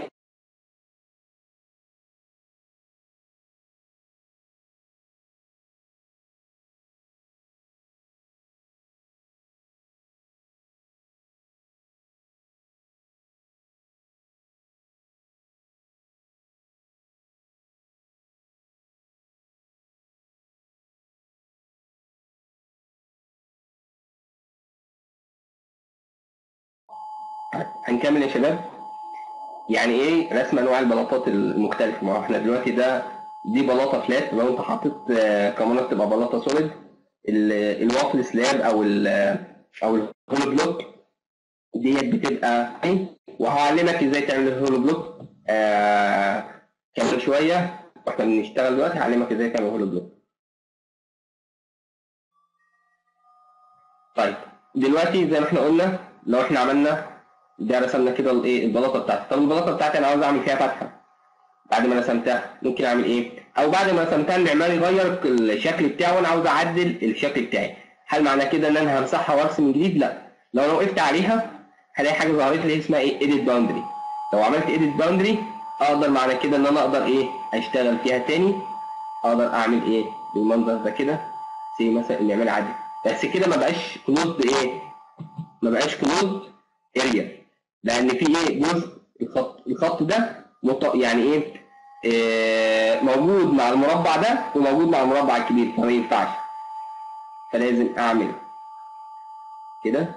هنكمل يا شباب يعني ايه رسم انواع البلاطات المختلفه ما هو احنا دلوقتي ده دي بلاطه فلات لو انت حاطط آه، كمانات تبقى بلاطه سوليد ال- الوافل سلاب او ال او الهولو بلوك ديت بتبقى ايه وهعلمك ازاي تعمل الهولو بلوك آه كمان شويه واحنا بنشتغل دلوقتي هعلمك ازاي تعمل هولو بلوك طيب دلوقتي زي ما احنا قلنا لو احنا عملنا ده رسمنا كده الايه البلاطه بتاعتي طب البلاطه بتاعتي انا عاوز اعمل فيها فتحه بعد ما رسمتها ممكن اعمل ايه او بعد ما رسمتها المعماري يغير الشكل بتاعه وانا عاوز اعدل الشكل بتاعي هل معنى كده ان انا همسحها وارسم من جديد لا لو انا وقفت عليها هلاقي حاجه ظهرت لي اسمها ايه edit boundary لو عملت edit boundary اقدر معنى كده ان انا اقدر ايه اشتغل فيها تاني اقدر اعمل ايه بالمنظر ده كده زي مثلا المعماري عادي بس كده ما بقاش كلوزد ايه ما بقاش كلوزد اريا لان في ايه جزء الخط الخط ده مط... يعني ايه آه، موجود مع المربع ده وموجود مع المربع الكبير فما ينفعش فلازم اعمل كده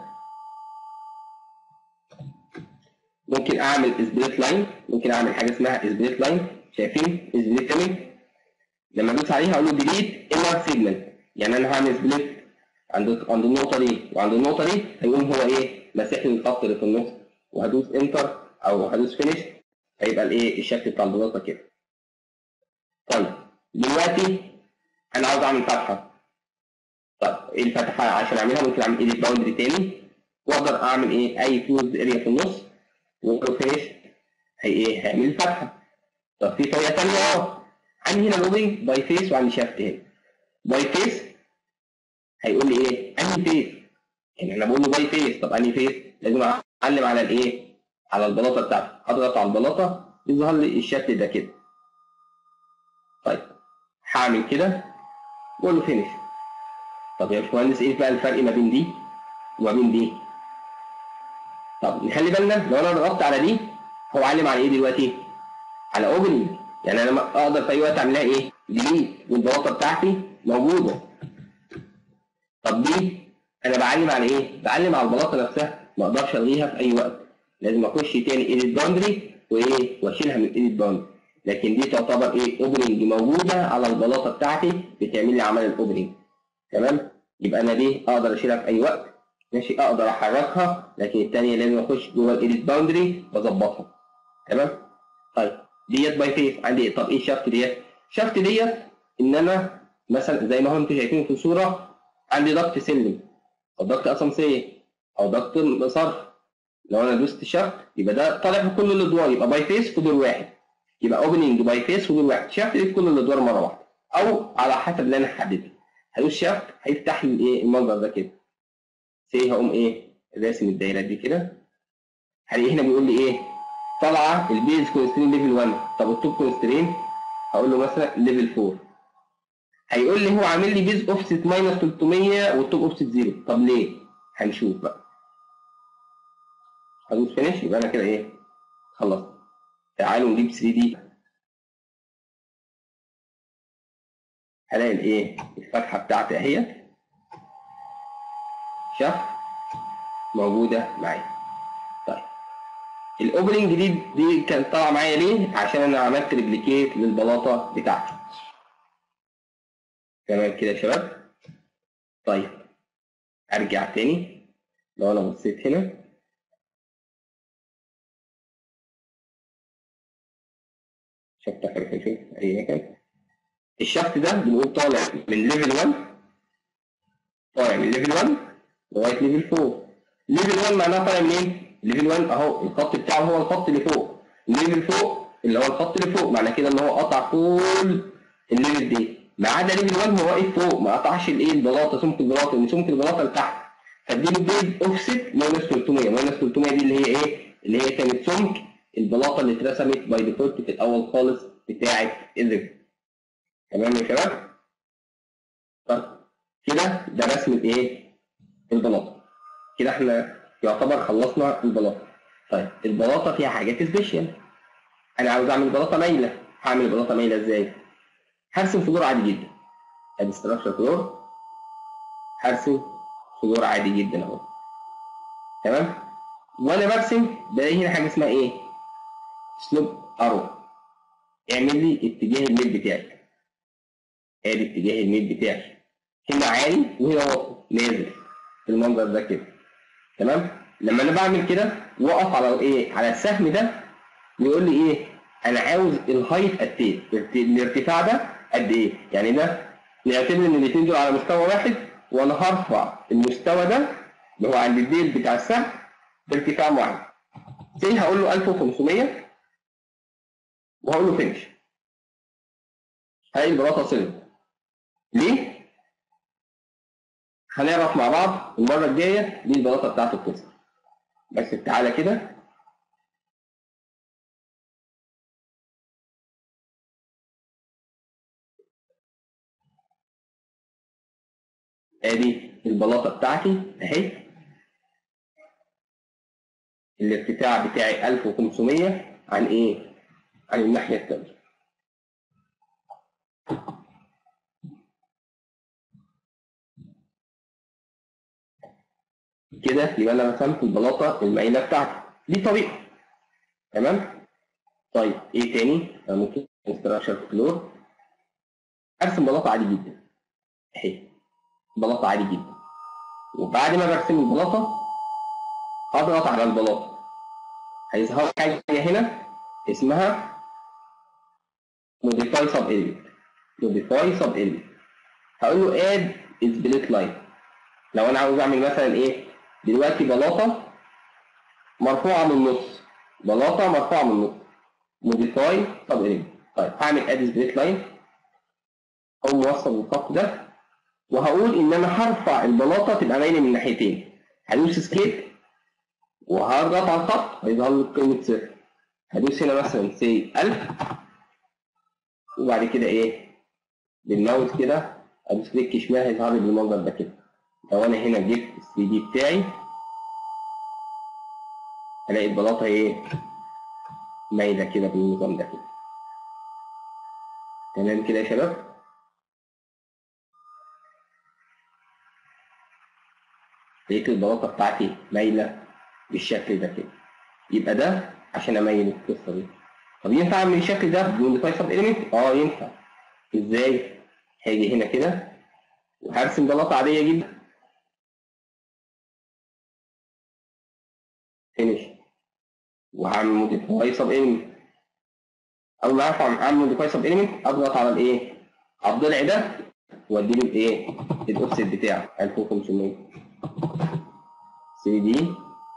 ممكن اعمل سبليت لاين ممكن اعمل حاجه اسمها سبليت لاين شايفين سبليت لاين لما ادوس عليها اقول له ديليت انر سيجمنت يعني انا هعمل سبليت عند عند النقطه دي وعند النقطه دي هيقوم هو ايه ماسح لي الخط اللي في النص وهدوس انتر او هدوس فينيش هيبقى الايه الشكل بتاع البلاطه كده طيب دلوقتي انا عاوز اعمل فتحه طيب ايه الفتحه عشان اعملها ممكن اعمل ايديت باوندري تاني واقدر اعمل ايه اي كلوز اريا في النص واقول له فينيش هي ايه هيعمل لي فتحه طب في طريقه ثانيه اه عندي هنا لودنج باي فيس وعندي شافت هنا باي فيس هيقول لي ايه انهي فيس يعني انا بقول له باي فيس طب انهي فيس لازم اعلم على الايه على البلاطه بتاعتي اضغط على البلاطه يظهر لي الشكل ده كده طيب هعمل كده واقول له فينيش طب يا باشمهندس ايه بقى الفرق ما بين دي وما بين دي طب نخلي بالنا لو انا ضغطت على دي هو علم على ايه دلوقتي على اوبننج يعني انا اقدر في اي وقت اعمل لها ايه ديليت والبلاطه بتاعتي موجوده طب دي انا بعلم على ايه بعلم على البلاطه نفسها ما اقدرش الغيها في اي وقت لازم اخش تاني ايديت باوندري وايه واشيلها من الايديت باوندري لكن دي تعتبر ايه اوبننج موجوده على البلاطه بتاعتي بتعمل لي عمل الاوبننج تمام يبقى انا دي اقدر اشيلها في اي وقت ماشي اقدر احركها لكن الثانيه لازم اخش جوه الايديت باوندري واظبطها تمام طيب ديت باي فيس عندي إيه؟ طب ايه الشفت ديت شفت ديت ان انا مثلا زي ما هو انتم شايفين في الصوره عندي ضغط سلم او ضغط اسانسير او ضغط صرف لو انا دوست شفت يبقى ده طالع في كل الادوار يبقى باي فيس في دور واحد يبقى اوبننج باي فيس في دور واحد شفت دي في كل الادوار مره واحده او على حسب اللي انا حددته هدوس شفت هيفتح لي الايه المنظر ده كده سي هقوم ايه راسم الدايره دي كده هلاقي هنا بيقول لي ايه طالعه البيز كونسترين ليفل 1 طب التوب كونسترين هقول له مثلا ليفل 4 هيقول لي هو عامل لي بيز اوفست ماينس 300 والتوب اوفست زيرو طب ليه؟ هنشوف بقى هدوس فينيش يبقى انا كده ايه خلصت تعالوا نجيب 3 دي هلاقي الايه الفتحه بتاعتي اهي شاف موجوده معايا طيب الاوبننج دي دي كانت طالعه معايا ليه عشان انا عملت ريبليكيت للبلاطه بتاعتي تمام كده يا شباب طيب ارجع تاني لو انا بصيت هنا شفت حرف نشوف اي مكان الشفت ده بنقول طالع من ليفل 1 طالع من ليفل 1 لغايه ليفل 4 ليفل 1 معناه طالع منين؟ ليفل 1 اهو الخط بتاعه هو الخط اللي فوق الليفل فوق اللي هو الخط اللي فوق معنى كده ان هو قطع كل الليفل دي ما عدا ليفل 1 هو واقف فوق ما قطعش الايه البلاطه سمك البلاطه ان سمك البلاطه لتحت فاديله بيز اوفست ماينس 300 ماينس 300 دي اللي هي ايه؟ اللي هي كانت سمك البلاطه اللي اترسمت باي ديفولت في الاول خالص بتاعه الريفت تمام يا شباب؟ طيب كده ده رسم الايه؟ البلاطه كده احنا يعتبر خلصنا البلاطه طيب البلاطه فيها حاجات سبيشال انا عاوز اعمل بلاطه مايله هعمل بلاطه مايله ازاي؟ هرسم فلور عادي جدا ادي ستراكشر فلور هرسم فلور عادي جدا اهو تمام وانا برسم بلاقي هنا حاجه اسمها ايه سلوب ارو اعمل لي اتجاه الميل بتاعي ادي اتجاه الميل بتاعي هنا عالي وهنا واطي نازل في المنظر ده كده تمام لما انا بعمل كده واقف على ايه على السهم ده بيقول لي ايه انا عاوز الهايت قد ايه الارتفاع ده قد ايه يعني ده نعتبر ان الاثنين دول على مستوى واحد وانا هرفع المستوى ده اللي هو عند الديل بتاع السهم بارتفاع معين زي هقول له 1500 وهقول له فينش هلاقي البلاطه صلت ليه؟ هنعرف مع بعض المره الجايه دي البلاطه بتاعت القسم بس تعالى كده ادي البلاطه بتاعتي اهي الارتفاع بتاعي 1500 عن ايه؟ عن الناحيه الثانيه كده يبقى انا رسمت البلاطه المائله بتاعتي دي طريقه تمام طيب ايه تاني أنا ممكن استراكشر فلور ارسم بلاطه عادي جدا اهي بلاطه عادي جدا وبعد ما برسم البلاطه هضغط على البلاطه هيظهر حاجه هنا اسمها modify sub element modify sub element هقول له add split line لو انا عاوز اعمل مثلا ايه دلوقتي بلاطه مرفوعه من النص بلاطه مرفوعه من النص موديفاي سب اليمنت طيب هعمل اد سبليت لاين او موصل الخط ده وهقول ان انا هرفع البلاطه تبقى مايله من ناحيتين هدوس سكيب وهضغط على الخط هيظهر لي قيمه صفر هدوس هنا مثلا سي 1000 وبعد كده ايه بالماوس كده ادوس كليك شمال هيظهر لي بالمنظر ده كده لو انا هنا جبت ال 3 دي بتاعي هلاقي البلاطه ايه مايله كده بالنظام ده كده تمام كده يا شباب لقيت البلاطه بتاعتي مايله بالشكل ده كده يبقى ده عشان اميل القصه دي طب ينفع اعمل الشكل ده بموديفاي سب اليمنت اه ينفع ازاي هاجي هنا كده وهرسم بلاطه عاديه جدا فينش وهعمل موديفاي سب اليمنت اول ما ارفع اعمل موديفاي سب اليمنت اضغط على الايه على الضلع ده واديله الايه الاوفست بتاعه 1500 3 دي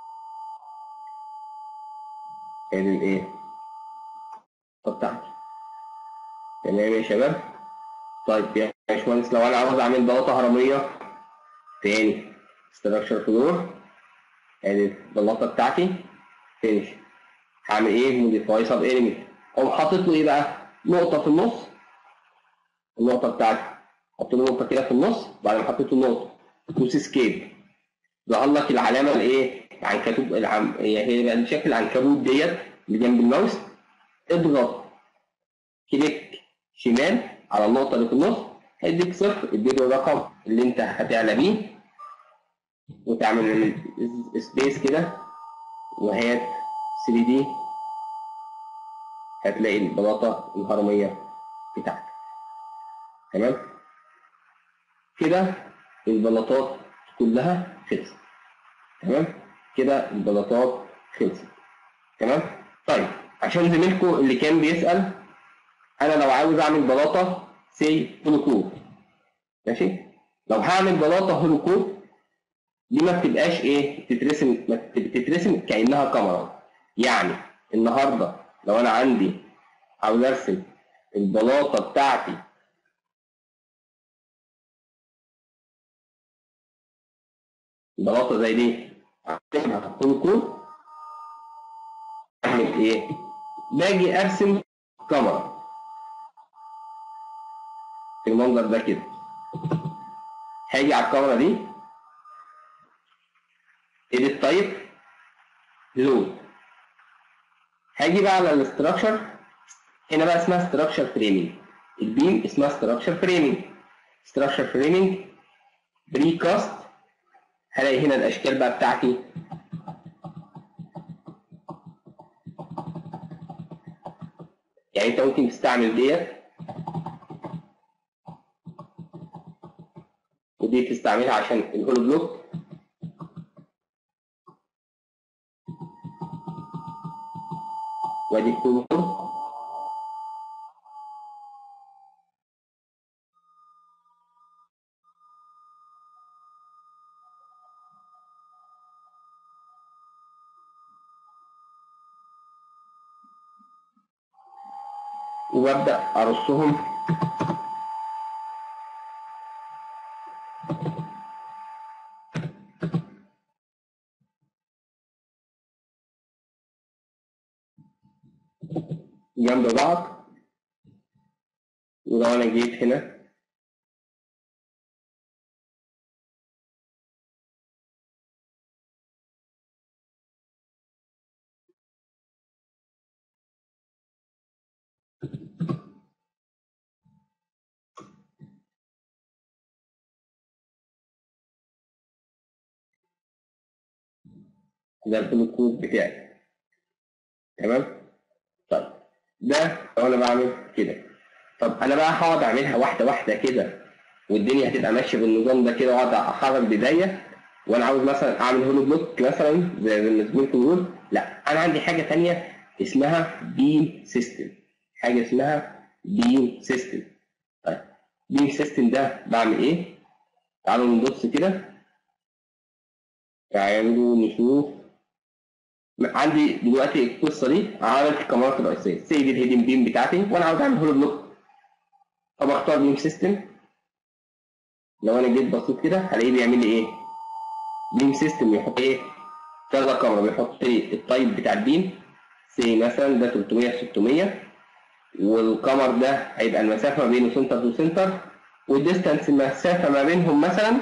ادي الايه بتاعتي تمام يا شباب طيب يا باشمهندس لو انا عاوز اعمل بلاطه هرميه تاني ستراكشر فلور ادي البلاطه بتاعتي فينش هعمل ايه موديفاي سب اليمنت اقوم حاطط له ايه بقى نقطه في النص النقطه بتاعتي حط له نقطه كده في النص بعد ما حطيت له نقطه دوس اسكيب ظهر لك العلامه الايه العنكبوت العم... هي هي بقى شكل العنكبوت ديت اللي جنب الماوس اضغط كليك شمال على النقطه اللي في النص هيديك صفر اديله الرقم اللي انت هتعلى بيه وتعمل سبيس كده وهات 3 دي هتلاقي البلاطه الهرميه بتاعتك تمام كده البلاطات كلها خلصت تمام كده البلاطات خلصت تمام طيب عشان زميلكم اللي كان بيسأل انا لو عاوز اعمل بلاطه سي هولوكوب ماشي لو هعمل بلاطه هولوكوب دي ما بتبقاش ايه بتترسم ما بت- بتترسم كانها كاميرا يعني النهارده لو انا عندي عاوز ارسم البلاطه بتاعتي بلاطه زي دي اعملها هولوكوب اعمل ايه باجي ارسم كاميرا في المنظر ده كده هاجي على الكاميرا دي edit type load هاجي بقى على الاستراكشر هنا بقى اسمها structure framing البيم اسمها structure framing structure framing precast هلاقي هنا الاشكال بقى بتاعتي يعني انت ممكن تستعمل ديت ودي تستعملها عشان الهولو بلوك وادي الهولو بلوك وابدا ارصهم جنب بعض ولو انا جيت هنا ده الكود بتاعي تمام طيب ده لو انا بعمل كده طب انا بقى هقعد اعملها واحده واحده كده والدنيا هتبقى ماشيه بالنظام ده كده واقعد احرك بدايه وانا عاوز مثلا اعمل هولو بلوك مثلا زي ما زميلكم بيقول لا انا عندي حاجه ثانيه اسمها بيم سيستم حاجه اسمها بيم سيستم طيب بيم سيستم ده بعمل ايه تعالوا نبص كده تعالوا نشوف عندي دلوقتي القصه دي عملت الكاميرات الرئيسيه سي دي الهيدن بيم بتاعتي وانا عاوز اعمل هولو بلوك طب اختار بيم سيستم لو انا جيت بصيت كده هلاقيه بيعمل لي ايه بيم سيستم يحط ايه كذا كاميرا بيحط لي التايب بتاع البيم سي مثلا ده 300 في 600 والكامر ده هيبقى المسافه ما بينه سنتر تو سنتر والديستانس المسافه ما بينهم مثلا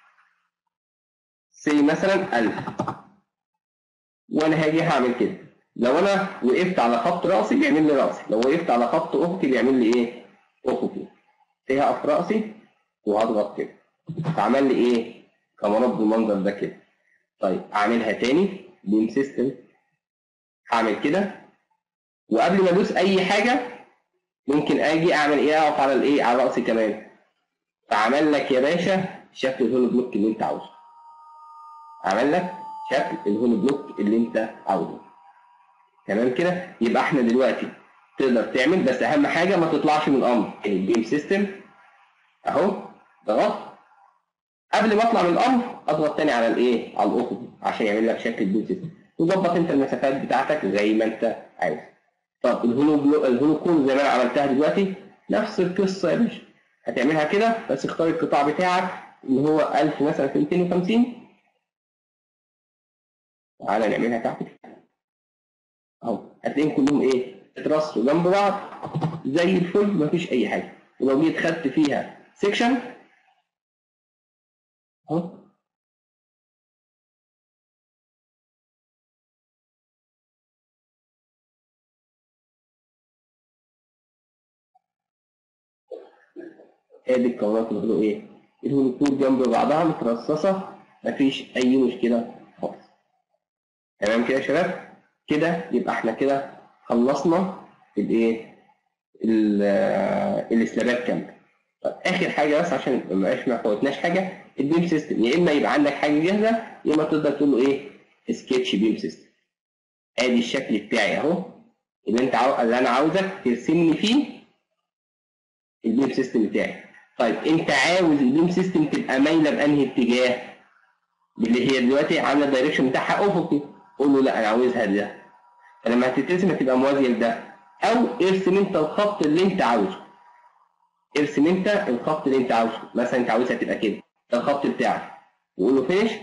سي مثلا 1000 وانا هاجي هعمل كده لو انا وقفت على خط راسي بيعمل لي راسي لو وقفت على خط افقي بيعمل لي ايه افقي فيها هقف راسي وهضغط كده فعمل لي ايه كاميرات بالمنظر ده كده طيب اعملها تاني بيم سيستم هعمل كده وقبل ما ادوس اي حاجه ممكن اجي اعمل ايه اقف على الايه على راسي كمان فعمل لك يا باشا شكل الهولو بلوك اللي انت عاوزه عمل لك شكل الهولو بلوك اللي انت عاوزه تمام كده يبقى احنا دلوقتي تقدر تعمل بس اهم حاجه ما تطلعش من الامر الجيم سيستم اهو ضغط قبل ما اطلع من الامر اضغط تاني على الايه على الافق عشان يعمل لك شكل الجيم سيستم وظبط انت المسافات بتاعتك زي ما انت عايز طب الهولو بلو الهولو كون زي ما انا عملتها دلوقتي نفس القصه يا باشا هتعملها كده بس اختار القطاع بتاعك اللي هو 1000 مثلا في 250 تعالى نعملها تحت اهو هتلاقيهم كلهم ايه اترصوا جنب بعض زي الفل مفيش اي حاجه ولو جيت خدت فيها سيكشن اهو ادي الكونات الهدوء ايه الهدوء جنب بعضها مترصصه مفيش اي مشكله خالص تمام كده يا شباب كده يبقى احنا كده خلصنا الايه ال- السلابات كامله طب اخر حاجه بس عشان ما يبقاش ما فوتناش حاجه البيم سيستم يا اما يبقى عندك حاجه جاهزه يا اما تقدر تقول له ايه سكتش بيم سيستم ادي الشكل بتاعي اهو اللي انت عاو... اللي انا عاوزك ترسمني فيه البيم سيستم بتاعي طيب انت عاوز البيم سيستم تبقى مايله بانهي اتجاه اللي هي دلوقتي عامله الدايركشن بتاعها افقي قول له لا انا عاوزها ده فلما هتترسم هتبقى موازيه لده او ارسم انت الخط اللي انت عاوزه ارسم انت الخط اللي انت عاوزه مثلا انت عاوزها تبقى كده ده الخط بتاعك وقول له فينش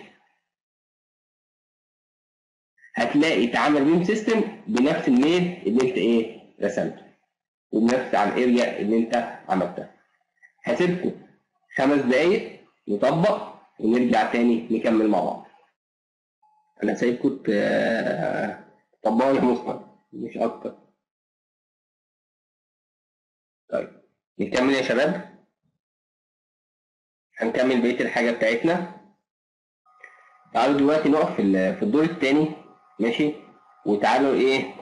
هتلاقي اتعمل بيم سيستم بنفس الميل اللي انت ايه رسمته وبنفس على الاريا اللي انت عملتها هسيبكم خمس دقايق نطبق ونرجع تاني نكمل مع بعض انا سايبكم ت- تطبقوا يا مصطفى مش اكتر طيب نكمل يا شباب هنكمل بقيه الحاجه بتاعتنا تعالوا دلوقتي نقف في ال- في الدور الثاني ماشي وتعالوا ايه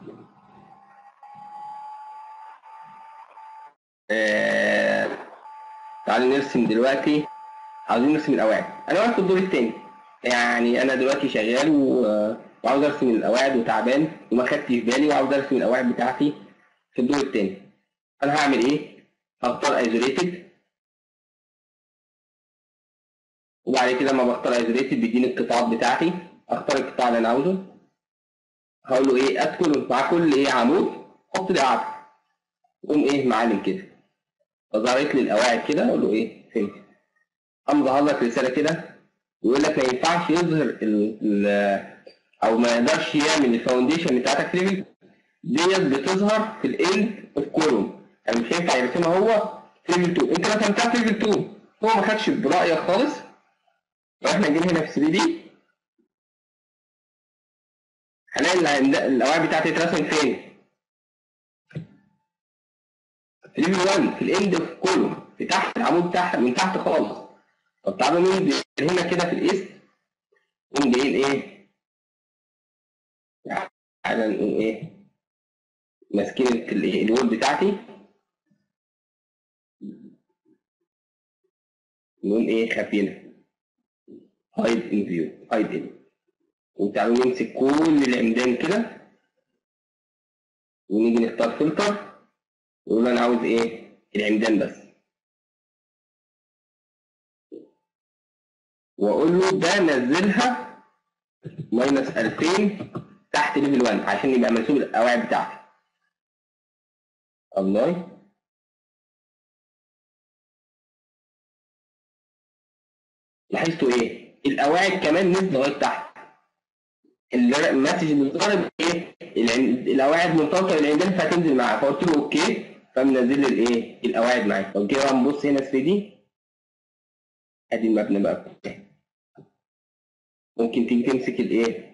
آه... تعالوا نرسم دلوقتي عاوزين نرسم القواعد انا واقف في الدور الثاني يعني انا دلوقتي شغال و- وعاوز ارسم القواعد وتعبان وما خدتش بالي وعاوز ارسم القواعد بتاعتي في الدور الثاني انا هعمل ايه هختار ايزوليتد وبعد كده لما بختار ايزوليتد بيديني القطاعات بتاعتي اختار القطاع اللي انا عاوزه هقول له ايه ادخل مع كل ايه عمود حط لي قاعده قوم ايه معلم كده فظهرت لي القواعد كده اقول له ايه فهمت قام ظهر لك رساله كده يقول لك ما ينفعش يظهر ال ال او ما يقدرش يعمل الفاونديشن بتاعتك في ليفل ديت بتظهر في الاند اوف كولوم يعني مش هينفع يرسمها هو في ليفل 2 انت رسمتها في ليفل 2 هو ما خدش برايك خالص واحنا جايين هنا في 3 دي هلاقي ال- القواعد بتاعتي اترسم فين؟ في ليفل 1 في الاند اوف كولوم في تحت العمود تحت من تحت خالص طب تعالوا ننزل هنا كده في الايست نقوم جايين ايه؟ تعالى نقوم ايه؟ ماسكين ال- الوول بتاعتي نقوم ايه خافينها هايد ان فيو هايد ان وتعالوا نمسك كل العمدان كده ونيجي نختار فلتر ونقول انا عاوز ايه العمدان بس واقول له ده نزلها ماينس 2000 تحت ليفل 1 عشان يبقى منسوب القواعد بتاعتي الله لاحظتوا ايه؟ القواعد كمان نزلت لغايه تحت ال- المسج اللي ظهر ايه؟ العن- القواعد مرتبطه بالعمدان فهتنزل معاها فقلت له اوكي فمنزل لي الايه؟ القواعد معايا طب كده بقى نبص هنا 3 دي ادي المبنى بقى ممكن تيجي تمسك الايه؟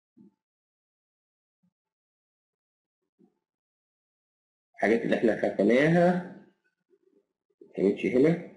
الحاجات اللي احنا خدناها ما كانتش هنا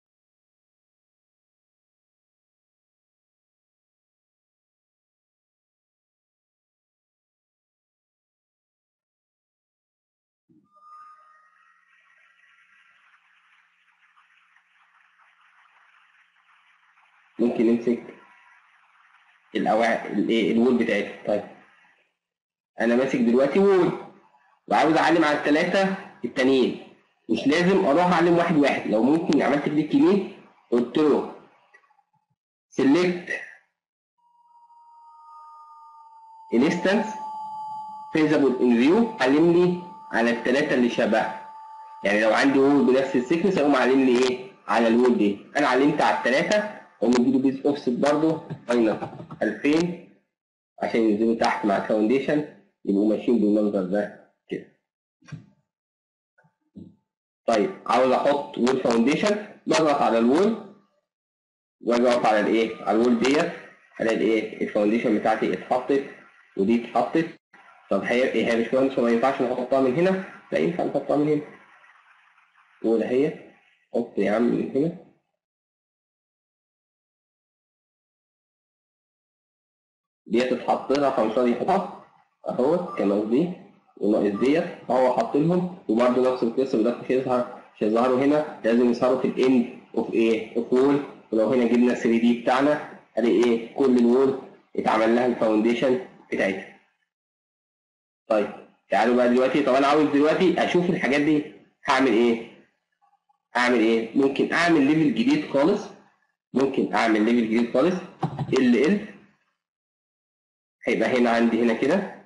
ممكن نمسك القواعد الايه الوول بتاعتها طيب انا ماسك دلوقتي وول وعاوز اعلم على الثلاثه التانيين مش لازم اروح اعلم واحد واحد لو ممكن عملت كليك يمين قلت له سيلكت انستنس فيزابل ان فيو علم لي على الثلاثه اللي شبه يعني لو عندي وول بنفس السيكنس هيقوم علم لي ايه على الوول دي انا علمت على الثلاثه ومديله بيز اوفست برضه ماينس 2000 عشان ينزلوا تحت مع الفاونديشن يبقوا ماشيين بالمنظر ده كده طيب عاوز احط وول فاونديشن بضغط على الوول واجي اقف على الايه على الوول ديت هلاقي الايه الفاونديشن بتاعتي اتحطت ودي اتحطت طب هي ايه هي مش مهندس ما ينفعش نحطها من هنا لا ينفع نحطها من هنا ولا هي حط يا عم من هنا ديت اتحط لها فمش راضي يحطها اهو كان قصدي وناقص ديت فهو حط لهم وبرده نفس القصه ده مش هيظهر مش هيظهروا هنا لازم يظهروا في الاند اوف ايه اوف وول ولو هنا جبنا 3 دي بتاعنا هلاقي ايه كل الوول اتعمل لها الفاونديشن بتاعتها طيب تعالوا بقى دلوقتي طب انا عاوز دلوقتي اشوف الحاجات دي هعمل ايه اعمل ايه ممكن اعمل ليفل جديد خالص ممكن اعمل ليفل جديد خالص ال ال هيبقى هنا عندي هنا كده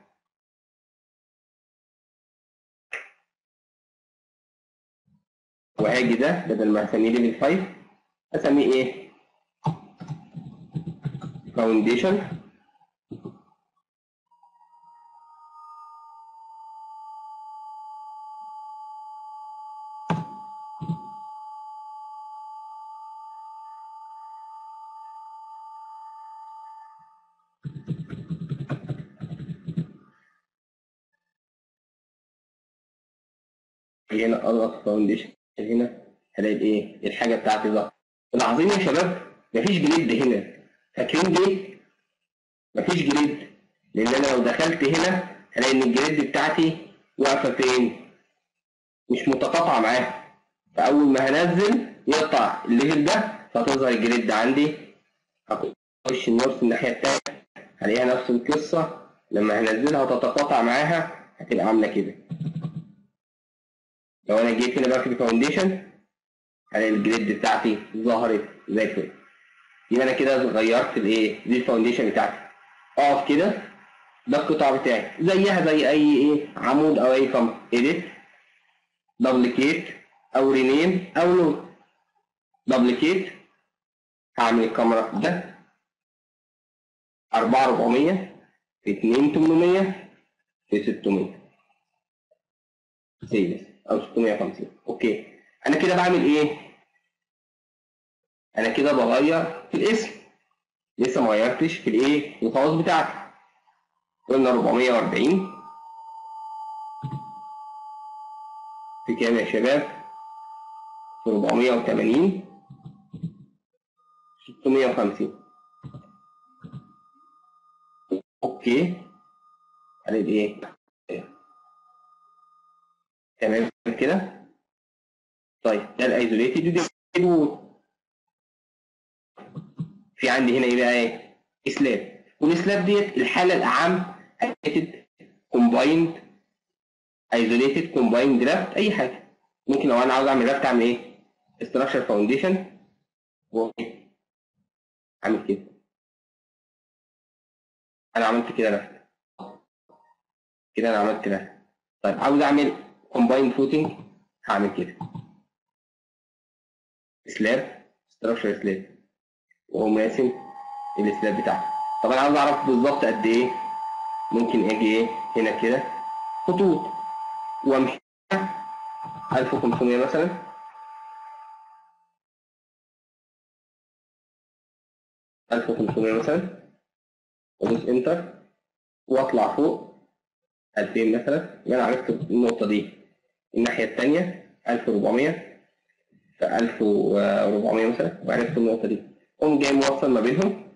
وهاجي ده بدل ما اسميه ليفل 5 اسميه ايه فاونديشن هنا اضغط فاونديشن هنا هلاقي الايه الحاجه بتاعتي ظهرت العظيم يا شباب مفيش جريد هنا فاكرين ليه مفيش جريد لان انا لو دخلت هنا هلاقي ان الجريد بتاعتي واقفه فين مش متقاطعه معاها فاول ما هنزل يقطع الليفل ده فتظهر الجريد عندي هخش النورس الناحيه التانيه هلاقيها نفس القصه لما هنزلها وتتقاطع معاها هتبقى عامله كده لو انا جيت هنا بقى في الفاونديشن هلاقي الجريد بتاعتي ظهرت زي الفل يبقى انا كده غيرت الايه دي الفاونديشن بتاعتي اقف كده ده القطاع بتاعي زيها زي اي ايه عمود او اي فم اديت دبليكيت او رينيم او لود دبليكيت هعمل الكاميرا ده 4400 في 2800 في 600 سيلز او 650 اوكي انا كده بعمل ايه انا كده بغير في الاسم لسه ما غيرتش في الايه الخواص بتاعتي قلنا 440 في كام يا شباب في 480 650 اوكي هنبقى ايه تمام كده طيب ده الايزوليتد ودي الوول في عندي هنا ايه بقى ايه اسلاب والاسلاب ديت الحاله الاعم ايزوليتد كومبايند ايزوليتد كومبايند درافت اي حاجه ممكن لو انا عاوز اعمل درافت اعمل ايه استراكشر فاونديشن اعمل كده انا عملت كده درافت كده انا عملت درافت طيب عاوز اعمل كومبايند فوتنج هعمل كده سلاب ستراكشر سلاب واقوم راسم السلاب بتاعتي طب انا عاوز اعرف بالظبط قد ايه ممكن اجي ايه هنا كده خطوط وامشي 1500 مثلا ألف وخمسمية مثلا وادوس انتر واطلع فوق 2000 مثلا يبقى انا عرفت النقطة دي الناحية التانية 1400 ف 1400 مثلا وعرفت النقطة دي قوم جاي موصل ما بينهم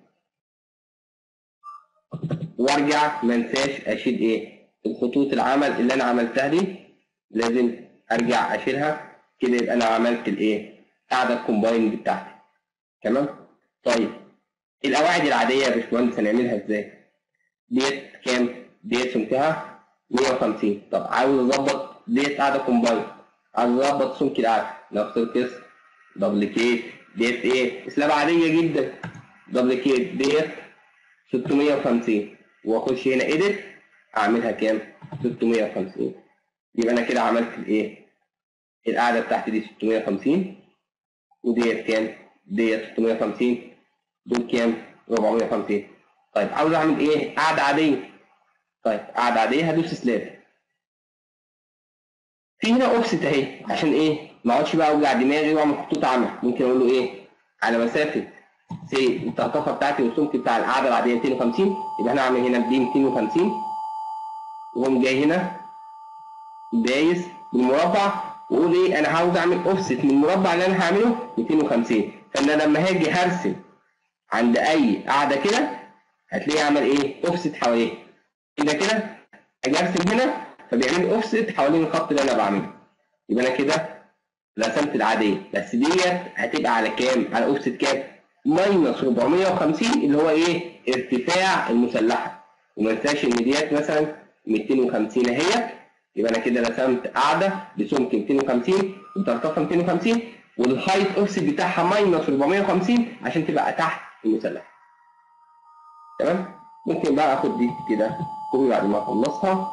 وارجع ما انساش اشيل ايه الخطوط العمل اللي انا عملتها دي لازم ارجع اشيلها كده يبقى انا عملت الايه قاعده الكومبايند بتاعتي تمام طيب القواعد العاديه يا باشمهندس هنعملها ازاي ديت كام ديت سمكها 150 طب عاوز اظبط ديت قاعده كومبايند عاوز اظبط سمك القاعده نفس القصه دبليكيت ديت ايه اسلاب عاديه جدا دبليكيت ديت 650 واخش هنا اديت اعملها كام 650 يبقى انا كده عملت الايه القاعده بتاعتي دي 650 وديت كام ديت 650 دول كام 450 طيب عاوز اعمل ايه قاعده عاديه طيب قاعده عاديه هدوس سلاب في هنا اوفست اهي عشان ايه ما اقعدش بقى اوجع دماغي واعمل خطوط عامه ممكن اقول له ايه على مسافه سي التلطفه بتاعتي والسمك بتاع القاعده العاديه 250 يبقى انا هعمل هنا بدي 250 واقوم جاي هنا دايس بالمربع واقول ايه انا عاوز اعمل اوفست من المربع اللي انا هعمله 250 فانا لما هاجي هرسم عند اي قاعده كده هتلاقيه عمل ايه اوفست حواليه كده كده اجي ارسم هنا فبيعمل لي اوفست حوالين الخط اللي انا بعمله يبقى انا كده رسمت العاديه بس ديت هتبقى على كام على اوفست كام ماينس 450 اللي هو ايه ارتفاع المسلحه وما ننساش ان ديت مثلا 250 اهي يبقى انا كده رسمت قاعده بسمك 250 وترتفع 250 والهايت اوفست بتاعها ماينس 450 عشان تبقى تحت المسلحه تمام ممكن بقى اخد دي كده كوبي بعد ما اخلصها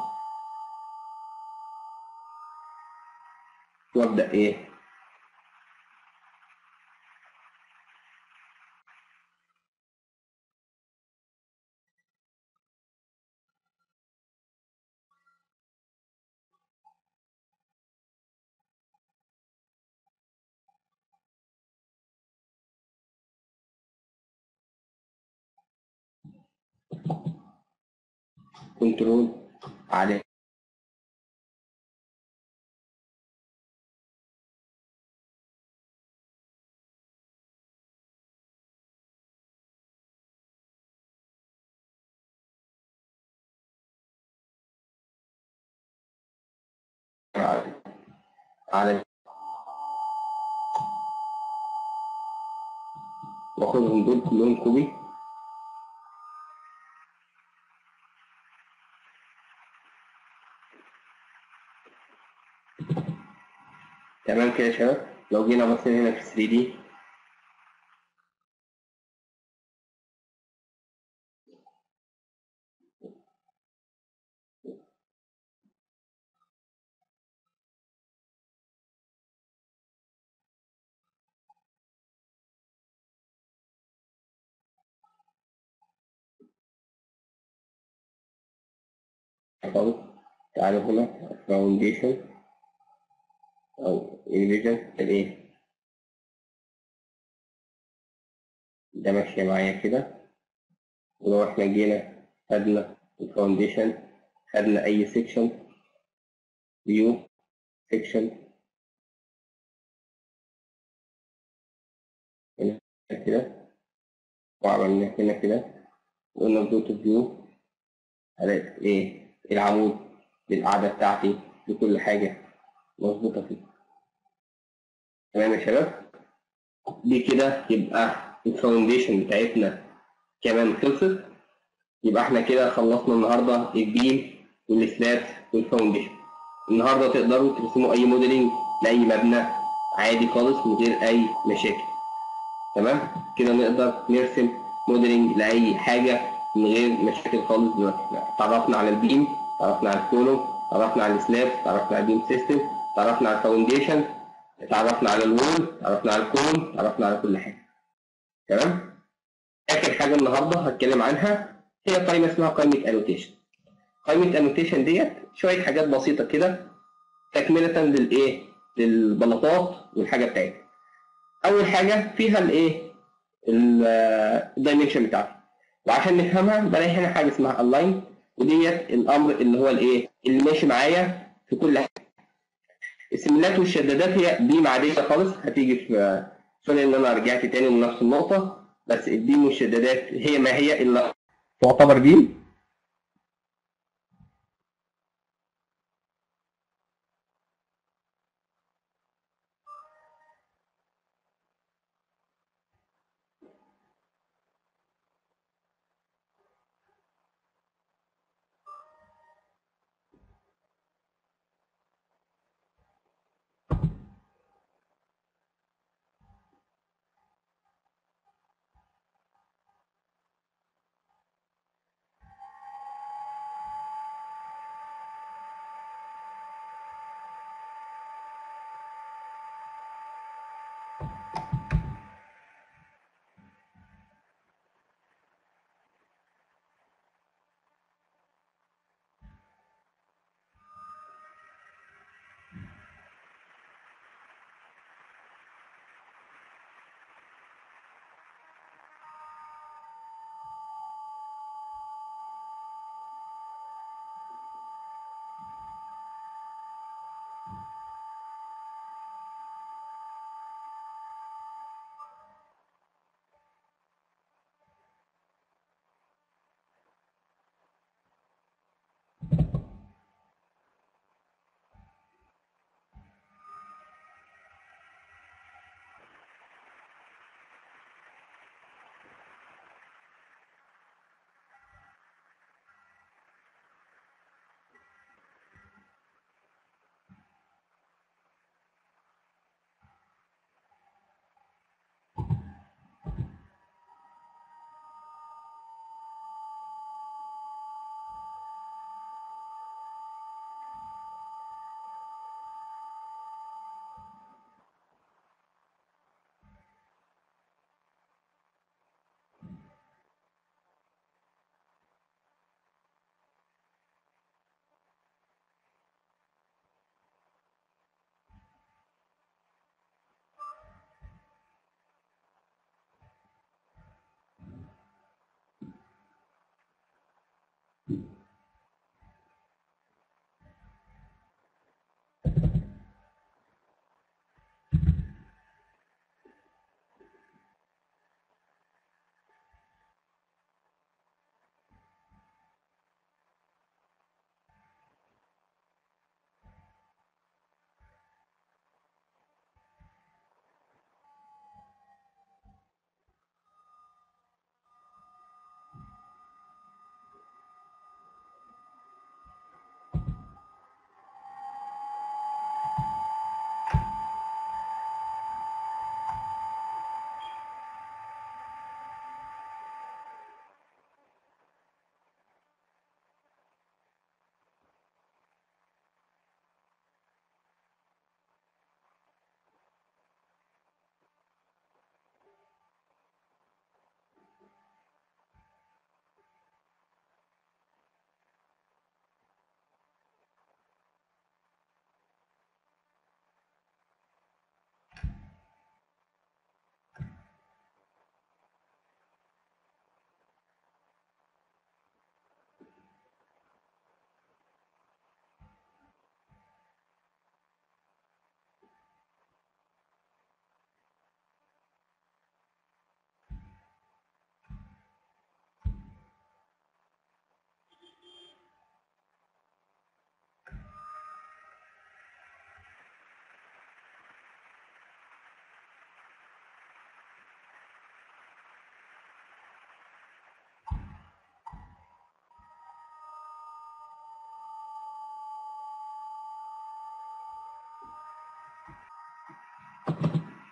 وابدا ايه كنترول على على على واخدهم دول كلهم كوبي تمام كده يا شباب لو جينا بصينا هنا في 3 دي خلاص تعالوا هنا فاونديشن او الفيجن الايه ده ماشية معايا كده ولو احنا جينا خدنا الفاونديشن خدنا اي سيكشن فيو سيكشن هنا كده وعملنا هنا كده وقلنا دوت فيو هلاقي ايه العمود للقعدة بتاعتي لكل حاجة مظبوطة فيه تمام يا شباب دي كده يبقى الفاونديشن بتاعتنا كمان خلصت يبقى احنا كده خلصنا النهارده البيم والسلاب والفاونديشن النهارده تقدروا ترسموا اي موديلنج لاي مبنى عادي خالص من غير اي مشاكل تمام كده نقدر نرسم موديلنج لاي حاجه من غير مشاكل خالص دلوقتي احنا اتعرفنا على البيم اتعرفنا على الكولوم اتعرفنا على السلاب اتعرفنا على البيم سيستم اتعرفنا على الفاونديشن اتعرفنا على الوول اتعرفنا على الكولوم اتعرفنا على كل حاجه تمام اخر حاجه النهارده هتكلم عنها هي قائمه اسمها قائمه انوتيشن قائمه انوتيشن ديت شويه حاجات بسيطه كده تكمله للايه للبلاطات والحاجه بتاعتها اول حاجه فيها الايه الدايمنشن بتاعتها وعشان نفهمها بلاقي هنا حاجه اسمها الاين وديت الامر اللي هو الايه اللي ماشي معايا في كل حاجه السميلات والشدادات هي بيم عاديه خالص هتيجي في سوري ان انا رجعت تاني لنفس النقطه بس البيم والشدادات هي ما هي الا تعتبر بيم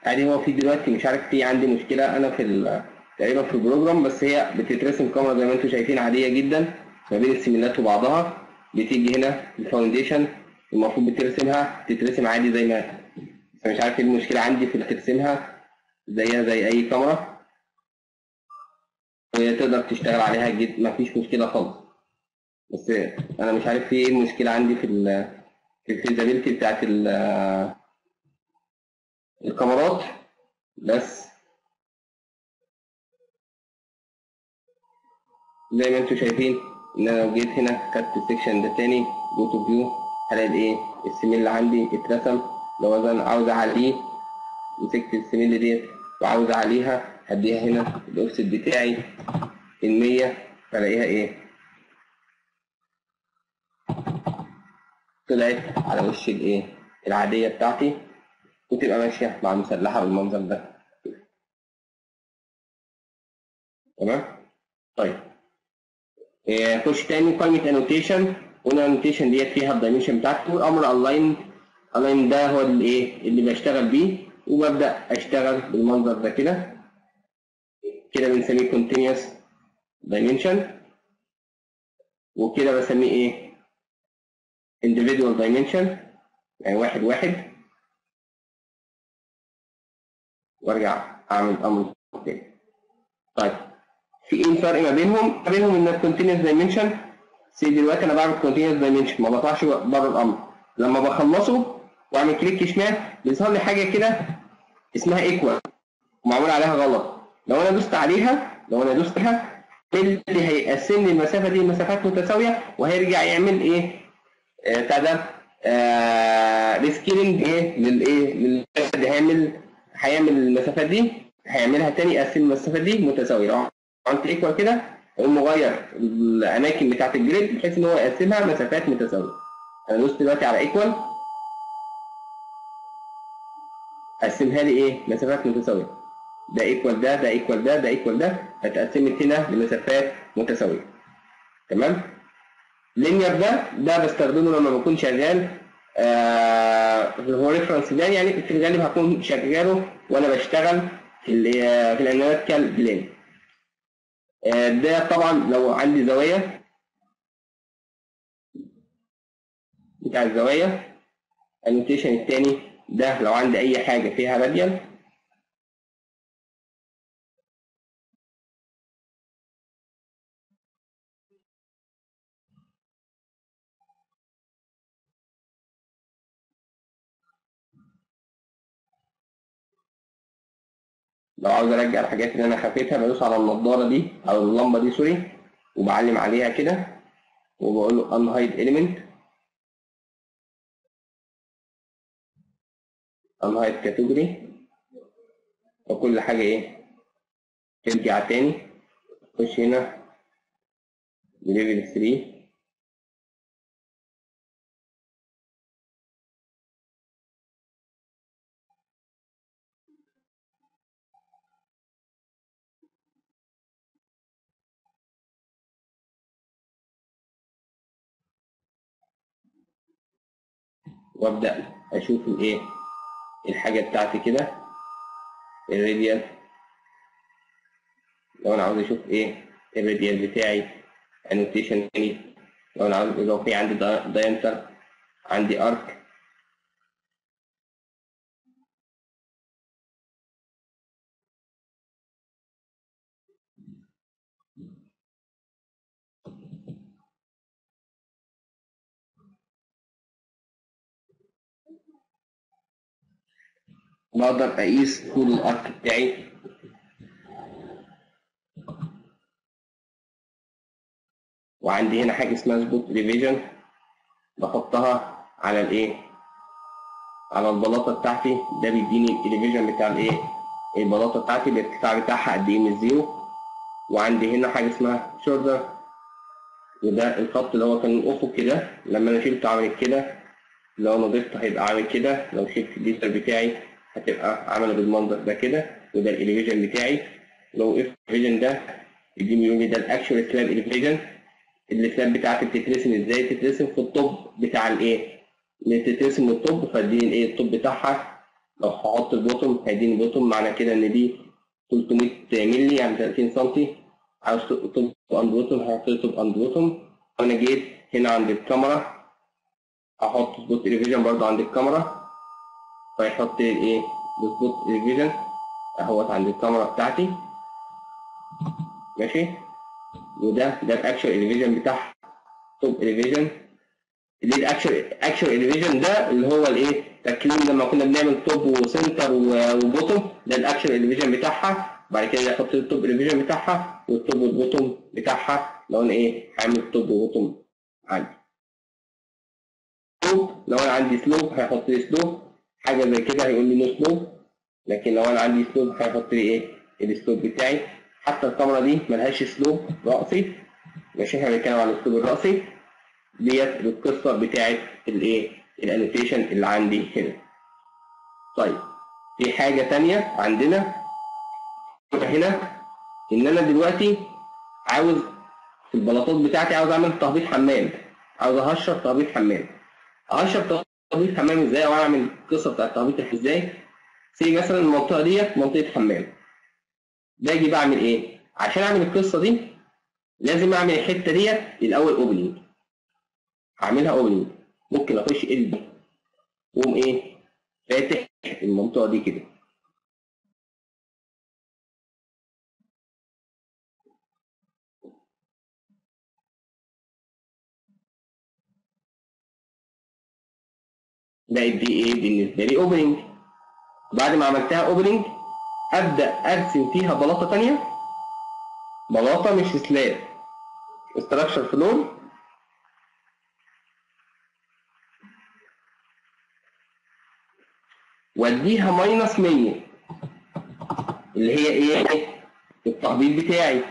ادي هو في دلوقتي مش عارف في عندي مشكله انا في ال- تقريبا في البروجرام بس هي بتترسم كاميرا زي ما انتم شايفين عاديه جدا ما بين السيميلات وبعضها بتيجي هنا الفاونديشن المفروض بترسمها تترسم عادي زي ما بس مش عارف ايه المشكله عندي في اللي ترسمها زيها زي اي كاميرا وهي تقدر تشتغل عليها جد ما فيش مشكله خالص بس انا مش عارف في ايه المشكله عندي في ال في الفيزابيلتي بتاعت ال- الكاميرات بس زي ما انتم شايفين ان انا لو جيت هنا خدت السكشن ده تاني جو تو فيو هلاقي الايه السميل اللي عندي اترسم لو انا عاوز اعليه مسكت السميل ديت وعاوز اعليها هديها هنا الاوفست بتاعي المية فلاقيها ايه طلعت على وش الايه العادية بتاعتي وتبقى ماشية مع المسلحة بالمنظر ده تمام طيب إيه، خش تاني قائمة انوتيشن قلنا الانوتيشن ديت فيها الدايمنشن بتاعته والامر الاين الاين ده هو الايه اللي بشتغل بيه وببدا اشتغل بالمنظر ده كده كده بنسميه continuous dimension وكده بسميه ايه individual dimension يعني واحد واحد وارجع اعمل امر تاني طيب في ايه الفرق ما بينهم؟ ما بينهم ان الكونتينوس دايمنشن سي دلوقتي انا بعمل كونتينوس دايمنشن ما بطلعش بره الامر لما بخلصه واعمل كليك شمال بيظهر لي حاجه كده اسمها ايكوال ومعمول عليها غلط لو انا دوست عليها لو انا دوست عليها اللي هيقسم لي المسافه دي لمسافات متساويه وهيرجع يعمل ايه آه، بتاع ده آه ريسكيلينج ايه للايه للمسافه دي هيعمل هيعمل المسافات دي هيعملها تاني يقسم المسافات دي متساويه لو عملت ايكوال كده يقوم مغير الاماكن بتاعت الجريد بحيث ان هو يقسمها مسافات متساويه انا دوست دلوقتي على ايكوال قسمها لي ايه مسافات متساويه ده ايكوال ده ده ايكوال ده ده ايكوال ده فتقسمت هنا لمسافات متساويه تمام لينير ده ده بستخدمه لما بكون شغال آه هو ريفرنس بلان يعني في الغالب هكون شغاله وانا بشتغل في ال في الاناليتيكال بلان آه ده طبعا لو عندي زوايا بتاع الزوايا النوتيشن التاني ده لو عندي اي حاجه فيها راديال لو عاوز ارجع الحاجات اللي انا خفيتها بدوس على النضاره دي او اللمبه دي سوري وبعلم عليها كده وبقول له unhide element unhide category وكل حاجه ايه ترجع تاني خش هنا ليفل 3 وابدا اشوف الايه الحاجه بتاعتي كده الراديال لو انا عاوز اشوف ايه الراديال بتاعي انوتيشن تاني لو انا عاوز لو في عندي دايمتر عندي ارك بقدر اقيس طول الارك بتاعي وعندي هنا حاجه اسمها سبوت ريفيجن بحطها على الايه على البلاطه بتاعتي ده بيديني الريفيجن بتاع الايه البلاطه بتاعتي الارتفاع بتاعها قد ايه من الزيرو وعندي هنا حاجه اسمها شولدر وده الخط اللي هو كان الافق كده لما انا شلته عملت كده لو انا ضفته هيبقى عامل كده لو شلت الليتر بتاعي هتبقى عامله بالمنظر ده كده وده الاليفيجن بتاعي لو وقفت الاليفيجن ده يجي يقول لي ده الاكشوال سلاب اليفيجن السلاب بتاعتي بتترسم ازاي بتترسم في الطب بتاع الايه اللي بتترسم من الطب فدي الايه الطب بتاعها لو هحط البوتوم هيديني بوتوم معنى كده ان دي 300 مللي يعني 30 سم عاوز تبقى اند بوتوم هحط تبقى اند بوتوم وانا جيت هنا عند الكاميرا احط سبوت ريفيجن برضه عند الكاميرا فيحط لي الايه السبوت ريفيجن اهوت عند الكاميرا بتاعتي ماشي وده ده الاكشوال اليفيجن بتاعها توب اليفيجن اللي الاكشوال اكشوال اليفيجن ده اللي هو الايه تكليم لما كنا بنعمل توب وسنتر وبوتوم ده الاكشوال اليفيجن بتاعها بعد كده احط التوب اليفيجن بتاعها والتوب والبوتوم بتاعها لو انا ايه هعمل توب وبوتوم عندي سلوب لو انا عندي سلوب هيحط لي سلوب حاجه زي كده هيقول لي نو سلوب لكن لو انا عندي سلوب هيحط لي ايه السلوب بتاعي حتى الكاميرا دي ملهاش سلوب رأسي ماشي احنا بنتكلم عن الاسلوب الرأسي ديت القصه بتاعت الايه الانوتيشن اللي عندي هنا طيب في حاجه تانية عندنا هنا ان انا دلوقتي عاوز في البلاطات بتاعتي عاوز اعمل تهبيط حمام عاوز اهشر تهبيط حمام اهشر تهبيط حمام ازاي او اعمل القصه بتاعت تهبيط ازاي سي مثلا المنطقه ديت منطقه حمام باجي بعمل ايه عشان اعمل القصه دي لازم اعمل الحته ديت الاول اوبننج هعملها اوبننج ممكن اخش ال دي واقوم ايه فاتح المنطقه دي كده بقت دي ايه بالنسبه لي اوبننج بعد ما عملتها اوبننج ابدا ارسم فيها بلاطه ثانيه بلاطه مش سلاب استراكشر فلور واديها ماينس 100 اللي هي ايه التهبيط بتاعي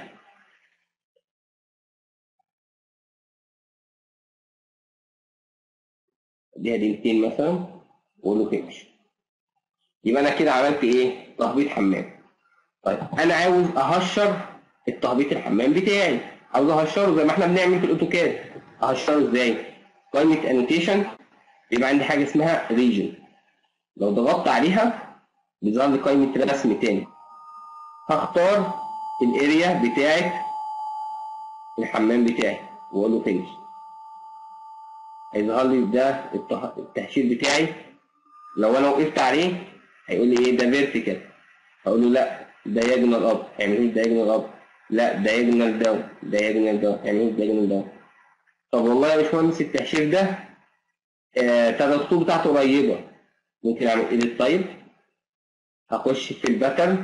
اديها دي 200 مثلا واقول له فينش يبقى انا كده عملت ايه تهبيط حمام طيب انا عاوز اهشر التهبيط الحمام بتاعي عاوز اهشره زي ما احنا بنعمل في الاوتوكاد اهشره ازاي قائمه انوتيشن يبقى عندي حاجه اسمها ريجن لو ضغطت عليها بيظهر لي قائمه رسم تاني هختار الاريا بتاعت الحمام بتاعي واقول له فينش هيظهر لي ده الته- التهشير بتاعي لو انا وقفت عليه هيقول لي ايه ده فيرتيكال هقول له لا دايجونال اب هيعمل لي دايجونال اب لا دايجونال داون دايجونال داون هيعمل لي دايجونال داون طب والله يا باشمهندس التهشير ده آه الخطوط بتاعته قريبه ممكن اعمل ايديت تايب هخش في الباترن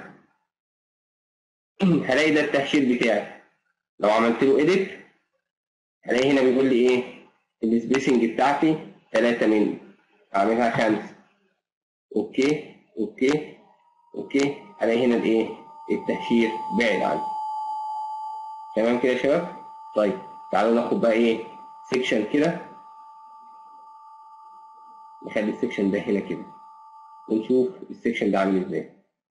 هلاقي ده التهشير بتاعي لو عملت له ايديت هلاقي هنا بيقول لي ايه السبيسنج بتاعتي 3 مللي اعملها 5 اوكي اوكي اوكي هلاقي هنا الايه التهشير بعد عني تمام كده يا شباب طيب تعالوا ناخد بقى ايه سيكشن كده نخلي السيكشن ده هنا كده ونشوف السيكشن ده عامل ازاي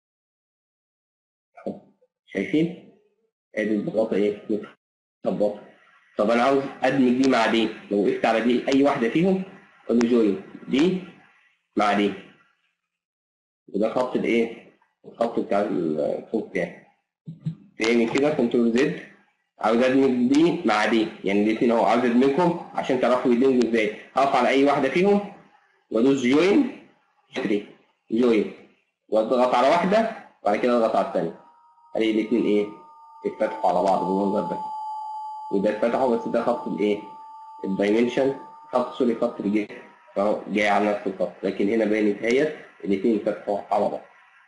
أهو. شايفين ادي البلاطه ايه متظبطه طب انا عاوز ادمج دي مع دي لو وقفت على دي اي واحده فيهم اقول له جوين دي مع دي وده خط الايه الخط بتاع الفوق بتاعي تاني كده كنترول زد عاوز ادمج دي مع دي يعني الاثنين اهو عاوز ادمجهم عشان تعرفوا يدمجوا ازاي هقف على اي واحده فيهم وادوس جوين تري جوين واضغط على واحده وبعد كده اضغط على الثانيه الاقي الاثنين ايه اتفتحوا على بعض بالمنظر ده وده اتفتحوا بس ده خط الايه الدايمنشن خط سوري خط الجهه فهو جاي على نفس الخط لكن هنا باين اهيت الاثنين اتفتحوا على بعض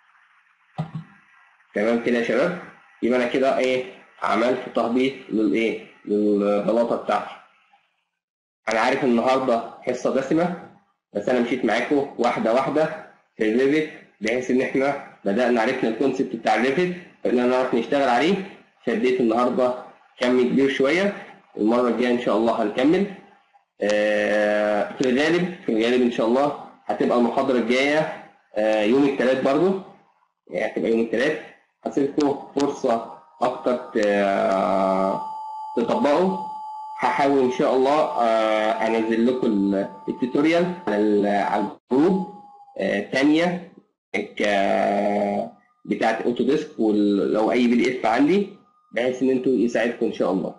تمام كده يا شباب يبقى انا كده ايه عملت تهبيط للايه للبلاطه بتاعتي انا عارف النهارده حصه دسمه بس انا مشيت معاكم واحده واحده في الريفت بحيث ان احنا بدانا عرفنا الكونسيبت بتاع الريفت فقلنا نعرف نشتغل عليه شديت النهارده كم كبير شويه المره الجايه ان شاء الله هنكمل آه، في الغالب في الغالب ان شاء الله هتبقى المحاضره الجايه آه، يوم الثلاث برضو يعني هتبقى يوم الثلاث هسيبكم فرصه اكتر ت- تطبقوا هحاول ان شاء الله آه، انزل لكم ال- التوتوريال على ال- على الجروب آه، تانية ك- بتاعت اوتوديسك ولو اي بي دي اف عندي بحيث ان انتوا يساعدكم ان شاء الله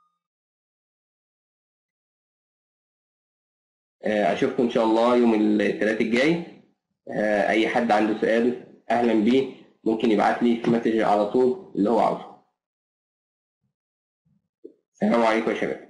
آه، اشوفكم ان شاء الله يوم الثلاثاء الجاي آه، اي حد عنده سؤال اهلا بيه ممكن يبعت لي في مسج على طول اللي هو عاوزه السلام عليكم يا شباب